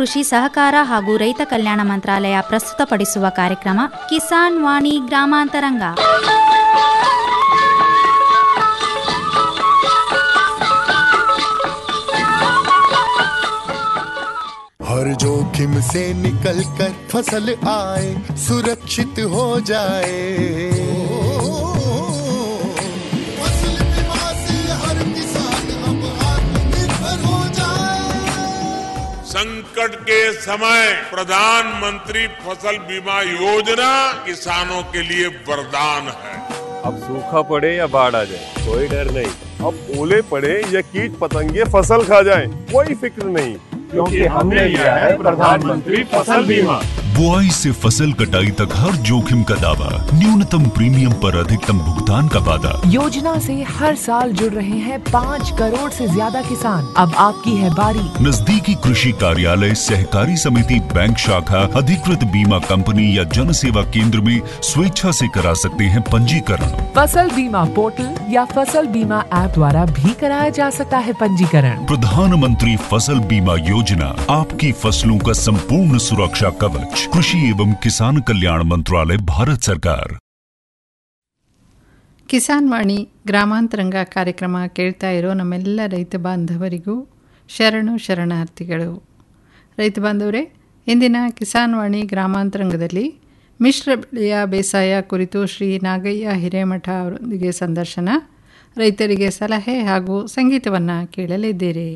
ಕೃಷಿ ಸಹಕಾರ ಹಾಗೂ ರೈತ ಕಲ್ಯಾಣ ಮಂತ್ರಾಲಯ ಪ್ರಸ್ತುತಪಡಿಸುವ ಕಾರ್ಯಕ್ರಮ ಕಿಸಾನ್ ವಾಣಿ ಗ್ರಾಮಾಂತರಂಗ हर जोखिम से निकल कर फसल आए सुरक्षित हो जाए फसल बीमा से हर किसान अब आत्मनिर्भर हो जाए संकट के समय प्रधानमंत्री फसल बीमा योजना किसानों के लिए वरदान है अब सूखा पड़े या बाढ़ आ जाए कोई डर नहीं अब ओले पड़े या कीट पतंगे फसल खा जाए कोई फिक्र नहीं क्योंकि हमने लिया है प्रधानमंत्री फसल बीमा बुआई से फसल कटाई तक हर जोखिम का दावा न्यूनतम प्रीमियम पर अधिकतम भुगतान का वादा योजना से हर साल जुड़ रहे हैं पाँच करोड़ से ज्यादा किसान अब आपकी है बारी नजदीकी कृषि कार्यालय सहकारी समिति बैंक शाखा अधिकृत बीमा कंपनी या जन सेवा केंद्र में स्वेच्छा से करा सकते हैं पंजीकरण फसल बीमा पोर्टल या फसल बीमा ऐप द्वारा भी कराया जा सकता है पंजीकरण प्रधानमंत्री फसल बीमा योजना आपकी फसलों का संपूर्ण सुरक्षा कवच कृषि एवं किसान कल्याण मंत्रालय भारत सरकार ಕಿಸಾನ್ ವಾಣಿ ಗ್ರಾಮಾಂತರಂಗ ಕಾರ್ಯಕ್ರಮ ಕೇಳ್ತಾ ಇರೋ ನಮ್ಮೆಲ್ಲ ರೈತ ಬಾಂಧವರಿಗೂ ಶರಣು ಶರಣಾರ್ಥಿಗಳು ರೈತ ಬಾಂಧವರೇ ಇಂದಿನ ಕಿಸಾನ್ ವಾಣಿ ಗ್ರಾಮಾಂತರಂಗದಲ್ಲಿ ಮಿಶ್ರ ಬೆಳೆಯ ಬೇಸಾಯ ಕುರಿತು ಶ್ರೀ ನಾಗಯ್ಯ ಹಿರೇಮಠ ಅವರೊಂದಿಗೆ ಸಂದರ್ಶನ ರೈತರಿಗೆ ಸಲಹೆ ಹಾಗೂ ಸಂಗೀತವನ್ನು ಕೇಳಲಿದ್ದೀರಿ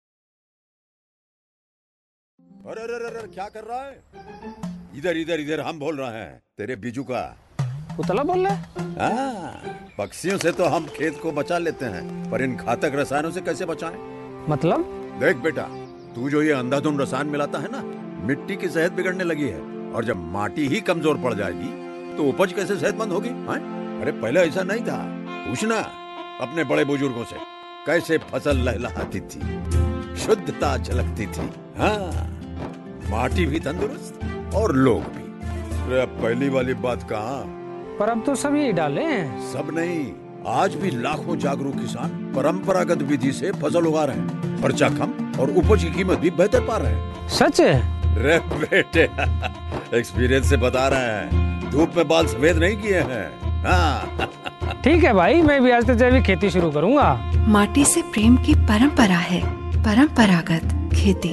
अरे अरे अरे क्या कर रहा है इधर इधर इधर हम बोल रहे हैं तेरे बीजू का उतला बोल रहा है हाँ, पक्षियों से तो हम खेत को बचा लेते हैं पर इन घातक रसायनों से कैसे बचाएं? मतलब देख बेटा तू जो ये अंधाधुंध रसायन मिलाता है ना मिट्टी की सेहत बिगड़ने लगी है और जब माटी ही कमजोर पड़ जाएगी तो उपज कैसे सेहतमंद होगी हाँ? अरे पहले ऐसा नहीं था पूछना अपने बड़े बुजुर्गों से कैसे फसल लहलहाती थी शुद्धता झलकती थी हाँ माटी भी तंदुरुस्त और लोग भी अरे अब पहली वाली बात कहाँ पर अब तो सब यही डाले हैं सब नहीं आज भी लाखों जागरूक किसान परंपरागत विधि से फसल उगा रहे हैं खर्चा कम और उपज की कीमत भी बेहतर पा रहे हैं सच है रे बेटे एक्सपीरियंस से बता रहे हैं धूप में बाल सफेद नहीं किए हैं हाँ ठीक है भाई मैं भी आज से जैविक खेती शुरू करूंगा माटी से प्रेम की परंपरा है परंपरागत खेती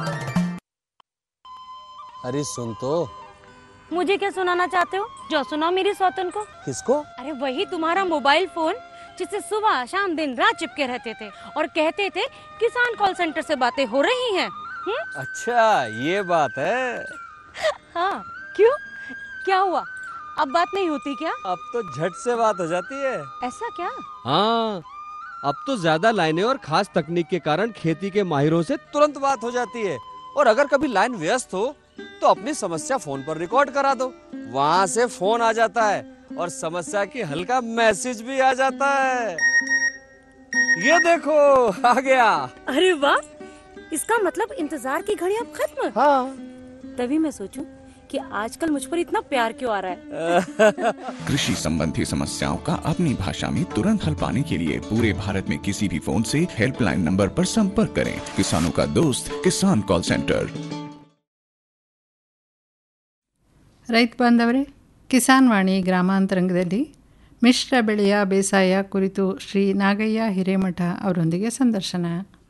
अरे सुन तो मुझे क्या सुनाना चाहते हो जो सुनाओ मेरी सौतन को किसको अरे वही तुम्हारा मोबाइल फोन जिससे सुबह शाम दिन रात चिपके रहते थे और कहते थे किसान कॉल सेंटर से बातें हो रही हैं हुँ? अच्छा ये बात है हाँ क्यों क्या हुआ अब बात नहीं होती क्या अब तो झट से बात हो जाती है ऐसा क्या हाँ अब तो ज्यादा लाइनें और खास तकनीक के कारण खेती के माहिरों से तुरंत बात हो जाती है और अगर कभी लाइन व्यस्त हो तो अपनी समस्या फोन पर रिकॉर्ड करा दो वहाँ से फोन आ जाता है और समस्या की हल का मैसेज भी आ जाता है ये देखो आ गया अरे वाह इसका मतलब इंतजार की घड़ी अब खत्म हाँ तभी मैं सोचूं कि आजकल मुझ पर इतना प्यार क्यों आ रहा है कृषि संबंधी समस्याओं का अपनी भाषा में तुरंत हल पाने के लिए पूरे भारत में किसी भी फोन से हेल्पलाइन नंबर पर संपर्क करें किसानों का दोस्त किसान कॉल सेंटर ರೈತ ಬಾಂಧವರೇ ಕಿಸಾನ್ ವಾಣಿ ಗ್ರಾಮಾಂತರಂಗದಲ್ಲಿ ಮಿಶ್ರ ಬೆಳೆಯ ಬೇಸಾಯ ಕುರಿತು ಶ್ರೀ ನಾಗಯ್ಯ ಹಿರೇಮಠ ಅವರೊಂದಿಗೆ ಸಂದರ್ಶನ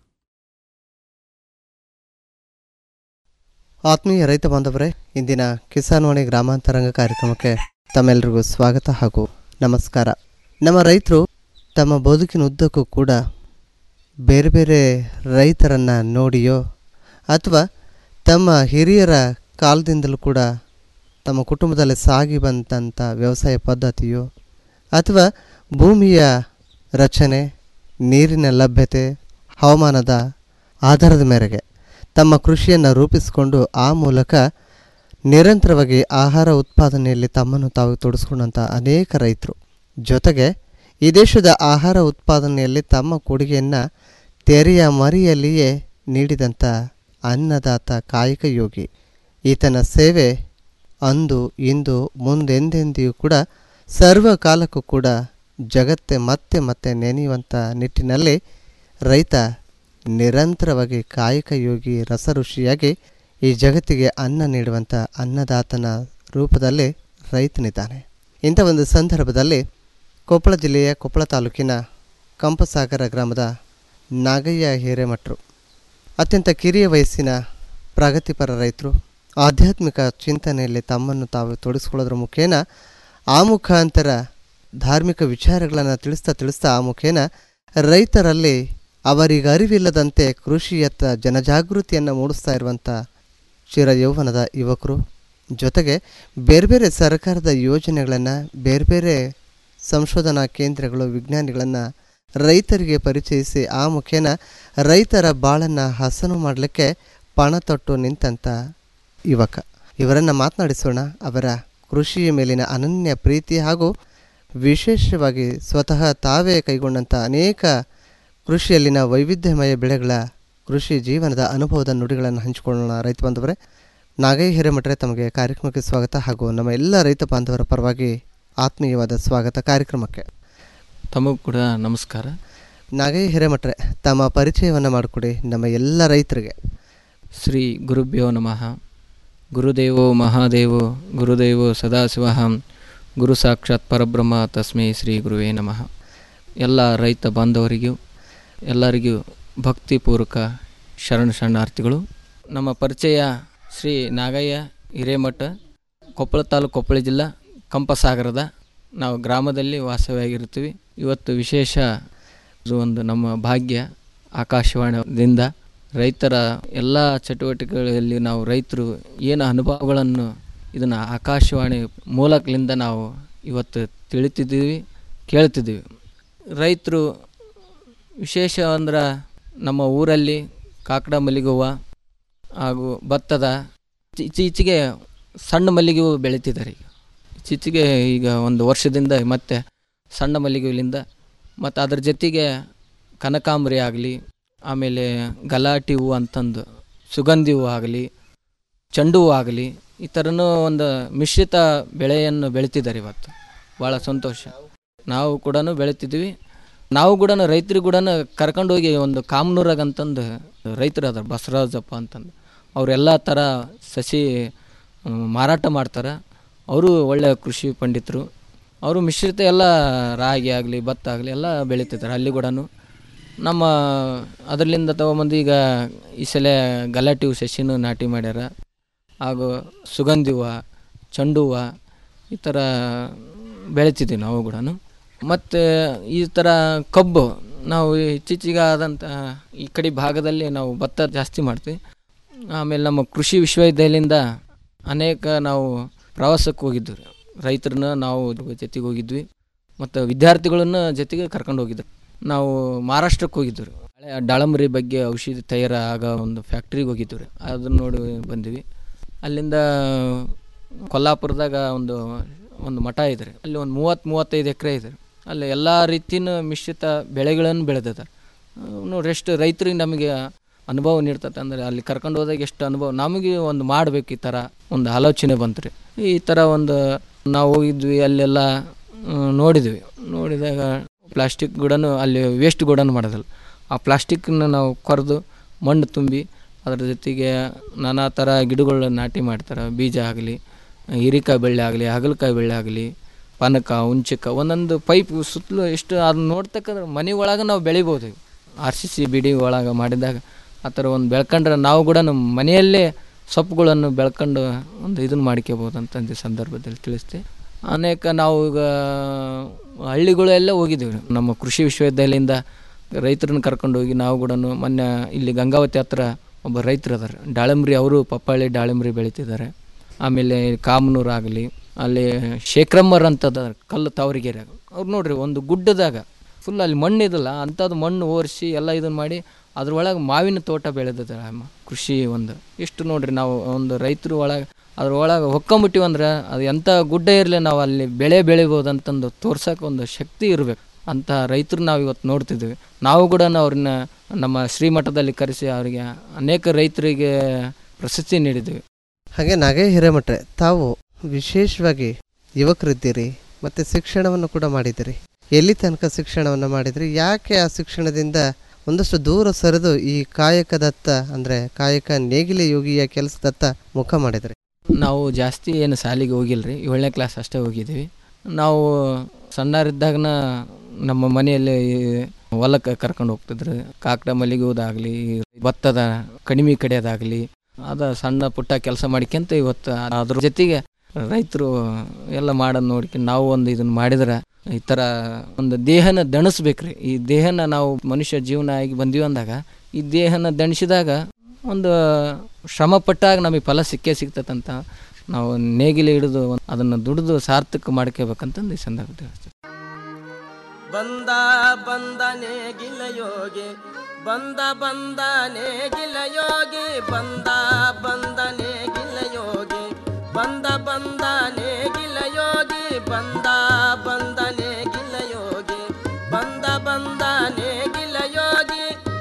ಆತ್ಮೀಯ ರೈತ ಬಾಂಧವರೇ ಇಂದಿನ ಕಿಸಾನ್ ವಾಣಿ ಗ್ರಾಮಾಂತರಂಗ ಕಾರ್ಯಕ್ರಮಕ್ಕೆ ತಮ್ಮೆಲ್ಲರಿಗೂ ಸ್ವಾಗತ ಹಾಗೂ ನಮಸ್ಕಾರ ನಮ್ಮ ರೈತರು ತಮ್ಮ ಬದುಕಿನ ಉದ್ದಕ್ಕೂ ಕೂಡ ಬೇರೆ ಬೇರೆ ರೈತರನ್ನು ನೋಡಿಯೋ ಅಥವಾ ತಮ್ಮ ಹಿರಿಯರ ಕಾಲದಿಂದಲೂ ಕೂಡ ತಮ್ಮ ಕುಟುಂಬದಲ್ಲಿ ಸಾಗಿ ಬಂದಂಥ ವ್ಯವಸಾಯ ಪದ್ಧತಿಯೋ ಅಥವಾ ಭೂಮಿಯ ರಚನೆ ನೀರಿನ ಲಭ್ಯತೆ ಹವಾಮಾನದ ಆಧಾರದ ಮೇರೆಗೆ ತಮ್ಮ ಕೃಷಿಯನ್ನು ರೂಪಿಸಿಕೊಂಡು ಆ ಮೂಲಕ ನಿರಂತರವಾಗಿ ಆಹಾರ ಉತ್ಪಾದನೆಯಲ್ಲಿ ತಮ್ಮನ್ನು ತಾವು ತೊಡಸ್ಕೊಂಡಂಥ ಅನೇಕ ರೈತರು ಜೊತೆಗೆ ಈ ದೇಶದ ಆಹಾರ ಉತ್ಪಾದನೆಯಲ್ಲಿ ತಮ್ಮ ಕೊಡುಗೆಯನ್ನು ತೆರೆಯ ಮರಿಯಲ್ಲಿಯೇ ನೀಡಿದಂಥ ಅನ್ನದಾತ ಕಾಯಕ ಯೋಗಿ ಈತನ ಸೇವೆ ಅಂದು ಇಂದು ಮುಂದೆಂದೆಂದಿಯೂ ಕೂಡ ಸರ್ವಕಾಲಕ್ಕೂ ಕೂಡ ಜಗತ್ತೇ ಮತ್ತೆ ಮತ್ತೆ ನೆನೆಯುವಂಥ ನಿಟ್ಟಿನಲ್ಲಿ ರೈತ ನಿರಂತರವಾಗಿ ಕಾಯಕ ಯೋಗಿ ರಸಋಷಿಯಾಗಿ ಈ ಜಗತ್ತಿಗೆ ಅನ್ನ ನೀಡುವಂಥ ಅನ್ನದಾತನ ರೂಪದಲ್ಲಿ ರೈತನಿದ್ದಾನೆ ಇಂಥ ಒಂದು ಸಂದರ್ಭದಲ್ಲಿ ಕೊಪ್ಪಳ ಜಿಲ್ಲೆಯ ಕೊಪ್ಪಳ ತಾಲೂಕಿನ ಕಂಪಸಾಗರ ಗ್ರಾಮದ ನಾಗಯ್ಯ ಹಿರೇಮಠರು ಅತ್ಯಂತ ಕಿರಿಯ ವಯಸ್ಸಿನ ಪ್ರಗತಿಪರ ರೈತರು ಆಧ್ಯಾತ್ಮಿಕ ಚಿಂತನೆಯಲ್ಲಿ ತಮ್ಮನ್ನು ತಾವು ತೊಡಗಿಸ್ಕೊಳ್ಳೋದ್ರ ಮುಖೇನ ಆ ಮುಖಾಂತರ ಧಾರ್ಮಿಕ ವಿಚಾರಗಳನ್ನು ತಿಳಿಸ್ತಾ ತಿಳಿಸ್ತಾ ಆ ಮುಖೇನ ರೈತರಲ್ಲಿ ಅವರಿಗೆ ಅರಿವಿಲ್ಲದಂತೆ ಕೃಷಿಯತ್ತ ಜನಜಾಗೃತಿಯನ್ನು ಮೂಡಿಸ್ತಾ ಇರುವಂಥ ಚಿರ ಯೌವನದ ಯುವಕರು ಜೊತೆಗೆ ಬೇರೆ ಬೇರೆ ಸರ್ಕಾರದ ಯೋಜನೆಗಳನ್ನು ಬೇರೆ ಬೇರೆ ಸಂಶೋಧನಾ ಕೇಂದ್ರಗಳು ವಿಜ್ಞಾನಿಗಳನ್ನು ರೈತರಿಗೆ ಪರಿಚಯಿಸಿ ಆ ಮುಖೇನ ರೈತರ ಬಾಳನ್ನು ಹಸನು ಮಾಡಲಿಕ್ಕೆ ಪಣ ತೊಟ್ಟು ನಿಂತಂಥ ಯುವಕ ಇವರನ್ನು ಮಾತನಾಡಿಸೋಣ ಅವರ ಕೃಷಿಯ ಮೇಲಿನ ಅನನ್ಯ ಪ್ರೀತಿ ಹಾಗೂ ವಿಶೇಷವಾಗಿ ಸ್ವತಃ ತಾವೇ ಕೈಗೊಂಡಂಥ ಅನೇಕ ಕೃಷಿಯಲ್ಲಿನ ವೈವಿಧ್ಯಮಯ ಬೆಳೆಗಳ ಕೃಷಿ ಜೀವನದ ಅನುಭವದ ನುಡಿಗಳನ್ನು ಹಂಚಿಕೊಳ್ಳೋಣ ರೈತ ಬಾಂಧವರೇ ನಾಗಯ್ಯ ಹಿರೇಮಠರೆ ತಮಗೆ ಕಾರ್ಯಕ್ರಮಕ್ಕೆ ಸ್ವಾಗತ ಹಾಗೂ ನಮ್ಮ ಎಲ್ಲ ರೈತ ಬಾಂಧವರ ಪರವಾಗಿ ಆತ್ಮೀಯವಾದ ಸ್ವಾಗತ ಕಾರ್ಯಕ್ರಮಕ್ಕೆ ತಮಗೂ ಕೂಡ ನಮಸ್ಕಾರ ನಾಗಯ್ಯ ಹಿರೇಮಠರೆ ತಮ್ಮ ಪರಿಚಯವನ್ನು ಮಾಡಿಕೊಡಿ ನಮ್ಮ ಎಲ್ಲ ರೈತರಿಗೆ ಶ್ರೀ ಗುರುಭ್ಯೋ ನಮಃ ಗುರುದೇವೋ ಮಹಾದೇವೋ ಗುರುದೇವೋ ಸದಾಶಿವ ಗುರು ಸಾಕ್ಷಾತ್ ಪರಬ್ರಹ್ಮ ತಸ್ಮೈ ಶ್ರೀ ಗುರುವೇ ನಮಃ ಎಲ್ಲ ರೈತ ಬಾಂಧವರಿಗೂ ಎಲ್ಲರಿಗೂ ಭಕ್ತಿಪೂರ್ವಕ ಶರಣ ಶರಣಾರ್ಥಿಗಳು ನಮ್ಮ ಪರಿಚಯ ಶ್ರೀ ನಾಗಯ್ಯ ಹಿರೇಮಠ ಕೊಪ್ಪಳ ತಾಲೂಕು ಕೊಪ್ಪಳ ಜಿಲ್ಲಾ ಕಂಪಸಾಗರದ ನಾವು ಗ್ರಾಮದಲ್ಲಿ ವಾಸವಾಗಿರ್ತೀವಿ ಇವತ್ತು ವಿಶೇಷ ಇದು ಒಂದು ನಮ್ಮ ಭಾಗ್ಯ ಆಕಾಶವಾಣಿಯಿಂದ ರೈತರ ಎಲ್ಲ ಚಟುವಟಿಕೆಗಳಲ್ಲಿ ನಾವು ರೈತರು ಏನು ಅನುಭವಗಳನ್ನು ಇದನ್ನು ಆಕಾಶವಾಣಿ ಮೂಲಕಲಿಂದ ನಾವು ಇವತ್ತು ತಿಳಿತಿದ್ದೀವಿ ಕೇಳ್ತಿದ್ದೀವಿ ರೈತರು ವಿಶೇಷ ಅಂದ್ರೆ ನಮ್ಮ ಊರಲ್ಲಿ ಕಾಕಡ ಮಲ್ಲಿಗೆ ಹೂವು ಹಾಗೂ ಭತ್ತದ ಇತ್ತೀಚೆಗೆ ಸಣ್ಣ ಮಲ್ಲಿಗೆ ಹೂವು ಬೆಳೀತಿದ್ದಾರೆ ಈಗ ಇತ್ತೀಚೆಗೆ ಈಗ ಒಂದು ವರ್ಷದಿಂದ ಮತ್ತೆ ಸಣ್ಣ ಮಲ್ಲಿಗೆ ಹೂವಿನಿಂದ ಮತ್ತು ಅದ್ರ ಜೊತೆಗೆ ಕನಕಾಂಬರಿ ಆಗಲಿ ಆಮೇಲೆ ಗಲಾಟಿ ಹೂವು ಅಂತಂದು ಸುಗಂಧಿ ಹೂವು ಆಗಲಿ ಚೆಂಡು ಹೂವು ಆಗಲಿ ಈ ಥರನೂ ಒಂದು ಮಿಶ್ರಿತ ಬೆಳೆಯನ್ನು ಬೆಳೀತಿದ್ದಾರೆ ಇವತ್ತು ಭಾಳ ಸಂತೋಷ ನಾವು ಕೂಡ ಬೆಳೀತಿದ್ವಿ ನಾವು ಕೂಡ ರೈತರಿಗೆ ಕೂಡ ಕರ್ಕೊಂಡೋಗಿ ಒಂದು ಕಾಮನೂರಾಗ ಅಂತಂದು ರೈತರು ಅದಾರ ಬಸವರಾಜಪ್ಪ ಅಂತಂದು ಅವರೆಲ್ಲ ಥರ ಸಸಿ ಮಾರಾಟ ಮಾಡ್ತಾರೆ ಅವರು ಒಳ್ಳೆಯ ಕೃಷಿ ಪಂಡಿತರು ಅವರು ಮಿಶ್ರಿತ ಎಲ್ಲ ರಾಗಿ ಆಗಲಿ ಭತ್ತ ಆಗಲಿ ಎಲ್ಲ ಬೆಳೀತಿದ್ದಾರೆ ಅಲ್ಲಿ ಕೂಡ ನಮ್ಮ ಅದರಲ್ಲಿಂದ ತೊಗೊಂಬಂದು ಈಗ ಈ ಸಲ ಗಲಾಟಿ ಹೂ ಸಸಿನೂ ನಾಟಿ ಮಾಡ್ಯಾರ ಹಾಗೂ ಸುಗಂಧಿ ಹೂವು ಚೆಂಡು ಹೂವು ಈ ಥರ ಬೆಳಿತಿದ್ದೀವಿ ನಾವು ಕೂಡ ಮತ್ತು ಈ ಥರ ಕಬ್ಬು ನಾವು ಇತ್ತೀಚೆಗೆ ಆದಂಥ ಈ ಕಡೆ ಭಾಗದಲ್ಲಿ ನಾವು ಭತ್ತ ಜಾಸ್ತಿ ಮಾಡ್ತೀವಿ ಆಮೇಲೆ ನಮ್ಮ ಕೃಷಿ ವಿಶ್ವವಿದ್ಯಾಲಯದಿಂದ ಅನೇಕ ನಾವು ಪ್ರವಾಸಕ್ಕೆ ಹೋಗಿದ್ವಿ ರೈತರನ್ನ ನಾವು ಜೊತೆಗೆ ಹೋಗಿದ್ವಿ ಮತ್ತು ವಿದ್ಯಾರ್ಥಿಗಳನ್ನ ಜೊತೆಗೆ ಕರ್ಕೊಂಡು ಹೋಗಿದ್ರು ನಾವು ಮಹಾರಾಷ್ಟ್ರಕ್ಕೆ ಹೋಗಿದ್ವಿ ಹಳೆ ದಾಳಂಬರಿ ಬಗ್ಗೆ ಔಷಧಿ ತಯಾರ ಆಗೋ ಒಂದು ಫ್ಯಾಕ್ಟ್ರಿಗೆ ಹೋಗಿದ್ವಿ ರೀ ಅದನ್ನ ನೋಡಿ ಬಂದ್ವಿ ಅಲ್ಲಿಂದ ಕೊಲ್ಲಾಪುರದಾಗ ಒಂದು ಒಂದು ಮಠ ಇದೆ ರೀ ಅಲ್ಲಿ ಒಂದು ಮೂವತ್ತು ಮೂವತ್ತೈದು ಎಕರೆ ಇದೆ ಅಲ್ಲಿ ಎಲ್ಲ ರೀತಿಯ ಮಿಶ್ರಿತ ಬೆಳೆಗಳನ್ನು ಬೆಳೆದಿದ್ದಾರೆ ನೋಡ್ರಿ ಎಷ್ಟು ರೈತರಿಗೆ ನಮಗೆ ಅನುಭವ ನೀಡ್ತದೆ ಅಂದರೆ ಅಲ್ಲಿ ಕರ್ಕೊಂಡು ಹೋದಾಗ ಎಷ್ಟು ಅನುಭವ ನಮಗೆ ಒಂದು ಮಾಡಬೇಕು ಈ ಥರ ಒಂದು ಆಲೋಚನೆ ಬಂತು ರೀ ಈ ಥರ ಒಂದು ನಾವು ಹೋಗಿದ್ವಿ ಅಲ್ಲೆಲ್ಲ ನೋಡಿದ್ವಿ ನೋಡಿದಾಗ ಪ್ಲಾಸ್ಟಿಕ್ ಕೂಡ ಅಲ್ಲಿ ವೇಸ್ಟ್ ಕೂಡ ಮಾಡೋದಿಲ್ಲ ಆ ಪ್ಲಾಸ್ಟಿಕ್ಕನ್ನ ನಾವು ಕೊರೆದು ಮಣ್ಣು ತುಂಬಿ ಅದರ ಜೊತೆಗೆ ನಾನಾ ಥರ ಗಿಡಗಳು ನಾಟಿ ಮಾಡ್ತಾರೆ ಬೀಜ ಆಗಲಿ ಹೀರಿಕಾಯಿ ಬೆಳ್ಳೆ ಆಗಲಿ ಹಾಗಲಕಾಯಿ ಬೆಳ್ಳೆ ಆಗಲಿ ಪಾನಕ ಹುಂಚಕ ಒಂದೊಂದು ಪೈಪ್ ಸುತ್ತಲೂ ಎಷ್ಟು ಅದನ್ನ ನೋಡ್ತಕ್ಕಂದ್ರೆ ಮನೆ ಒಳಗೆ ನಾವು ಬೆಳಿಬೋದು ಆರ್ ಸಿ ಸಿ ಬಿಡಿ ಒಳಗೆ ಮಾಡಿದಾಗ ಆ ಥರ ಒಂದು ಬೆಳ್ಕೊಂಡ್ರೆ ನಾವು ಕೂಡ ನಮ್ಮ ಮನೆಯಲ್ಲೇ ಸೊಪ್ಪುಗಳನ್ನು ಬೆಳ್ಕೊಂಡು ಒಂದು ಇದನ್ನು ಮಾಡ್ಕೋಬೋದು ಅಂತಂದು ಸಂದರ್ಭದಲ್ಲಿ ತಿಳಿಸ್ತೆ ಅನೇಕ ನಾವು ಈಗ ಹಳ್ಳಿಗಳೆಲ್ಲ ಹೋಗಿದ್ದೀವಿ ನಮ್ಮ ಕೃಷಿ ವಿಶ್ವವಿದ್ಯಾಲಯದಿಂದ ರೈತರನ್ನ ಕರ್ಕೊಂಡು ಹೋಗಿ ನಾವು ಕೂಡ ಮೊನ್ನೆ ಇಲ್ಲಿ ಗಂಗಾವತಿ ಹತ್ರ ಒಬ್ಬ ರೈತರು ಅದಾರೆ ದಾಳಿಂಬ್ರಿ ಅವರು ಪಪ್ಪಾಳಿ ದಾಳಿಂಬ್ರಿ ಬೆಳೀತಿದ್ದಾರೆ ಆಮೇಲೆ ಕಾಮನೂರು ಆಗಲಿ ಅಲ್ಲಿ ಶೇಖರಮ್ಮರ್ ಅಂತದ ಕಲ್ಲು ತಾವರಿಗೆರೆ ಅವ್ರು ನೋಡ್ರಿ ಒಂದು ಗುಡ್ಡದಾಗ ಫುಲ್ ಅಲ್ಲಿ ಮಣ್ಣು ಇದಲ್ಲ ಅಂಥದ್ದು ಮಣ್ಣು ಓರಿಸಿ ಎಲ್ಲ ಇದನ್ನು ಮಾಡಿ ಅದ್ರೊಳಗೆ ಮಾವಿನ ತೋಟ ಬೆಳೆದಿದ್ದಾರೆ ಅಮ್ಮ ಕೃಷಿ ಒಂದು ಎಷ್ಟು ನೋಡ್ರಿ ನಾವು ಒಂದು ರೈತರು ಒಳಗೆ ಅದ್ರೊಳಗೆ ಹೊಕ್ಕೊಂಬಿಟ್ಟಿವಿ ಅಂದ್ರೆ ಅದು ಎಂಥ ಗುಡ್ಡ ಇರಲಿ ನಾವು ಅಲ್ಲಿ ಬೆಳೆ ಬೆಳಿಬೋದು ಅಂತಂದು ತೋರ್ಸೋಕೆ ಒಂದು ಶಕ್ತಿ ಇರಬೇಕು ಅಂಥ ರೈತರು ನಾವು ಇವತ್ತು ನೋಡ್ತಿದ್ದೀವಿ ನಾವು ಕೂಡ ಅವ್ರನ್ನ ನಮ್ಮ ಶ್ರೀಮಠದಲ್ಲಿ ಕರೆಸಿ ಅವರಿಗೆ ಅನೇಕ ರೈತರಿಗೆ ಪ್ರಶಸ್ತಿ ನೀಡಿದ್ದೀವಿ ಹಾಗೆ ನಾಗೇ ಹಿರೇಮಠರೆ ತಾವು ವಿಶೇಷವಾಗಿ ಯುವಕರಿದ್ದೀರಿ ಮತ್ತು ಶಿಕ್ಷಣವನ್ನು ಕೂಡ ಮಾಡಿದಿರಿ ಎಲ್ಲಿ ತನಕ ಶಿಕ್ಷಣವನ್ನು ಮಾಡಿದ್ರಿ ಯಾಕೆ ಆ ಶಿಕ್ಷಣದಿಂದ ಒಂದಷ್ಟು ದೂರ ಸರಿದು ಈ ಕಾಯಕದತ್ತ ಅಂದರೆ ಕಾಯಕ ನೇಗಿಲೆ ಯೋಗಿಯ ಕೆಲಸದತ್ತ ಮುಖ ಮಾಡಿದ್ರಿ ನಾವು ಜಾಸ್ತಿ ಏನು ಶಾಲೆಗೆ ಹೋಗಿಲ್ಲ ರೀ ಏಳನೇ ಕ್ಲಾಸ್ ಅಷ್ಟೇ ಹೋಗಿದ್ದೀವಿ ನಾವು ಸಣ್ಣರಿದ್ದಾಗನ ನಮ್ಮ ಮನೆಯಲ್ಲಿ ಹೊಲಕ್ಕೆ ಕರ್ಕೊಂಡು ಹೋಗ್ತಿದ್ರು ಕಾಕಡ ಮಲ್ಲಿಗೋದಾಗಲಿ ಭತ್ತದ ಕಡಿಮೆ ಕಡಿಯೋದಾಗಲಿ ಅದ ಸಣ್ಣ ಪುಟ್ಟ ಕೆಲಸ ಮಾಡ್ಕೊಂತ ಇವತ್ತು ಅದ್ರ ಜೊತೆಗೆ ರೈತರು ಎಲ್ಲ ಮಾಡೋದು ನೋಡ್ಕೊಂಡು ನಾವು ಒಂದು ಇದನ್ನು ಮಾಡಿದ್ರೆ ಈ ಥರ ಒಂದು ದೇಹನ ದಣಿಸ್ಬೇಕ್ರಿ ಈ ದೇಹನ ನಾವು ಮನುಷ್ಯ ಜೀವನ ಆಗಿ ಬಂದೀವಿ ಅಂದಾಗ ಈ ದೇಹನ ದಣಿಸಿದಾಗ ಒಂದು ಶ್ರಮ ಪಟ್ಟಾಗ ನಮಗೆ ಫಲ ಸಿಕ್ಕೇ ಸಿಗ್ತದಂತ ನಾವು ನೇಗಿಲು ಹಿಡಿದು ಅದನ್ನು ದುಡಿದು ಸಾರ್ಥಕ ಮಾಡ್ಕೋಬೇಕಂತಂದು ಈ ಸಂದರ್ಭದಲ್ಲಿ ಹೇಳ್ತೀನಿ. ಬಂದ ಬಂದನೆ ಗಿಲಯೋಗಿ ಬಂದ ಬಂದನೆ ಗಿಲಯೋಗಿ ಬಂದ ಬಂದನೆ ಗಿಲಯೋಗಿ ಬಂದ ಬಂದನೆ ಗಿಲಯೋಗಿ ಬಂದ ಬಂದನೆ ಗಿಲಯೋಗಿ ಬಂದ ಬಂದನೆ ಗಿಲಯೋಗಿ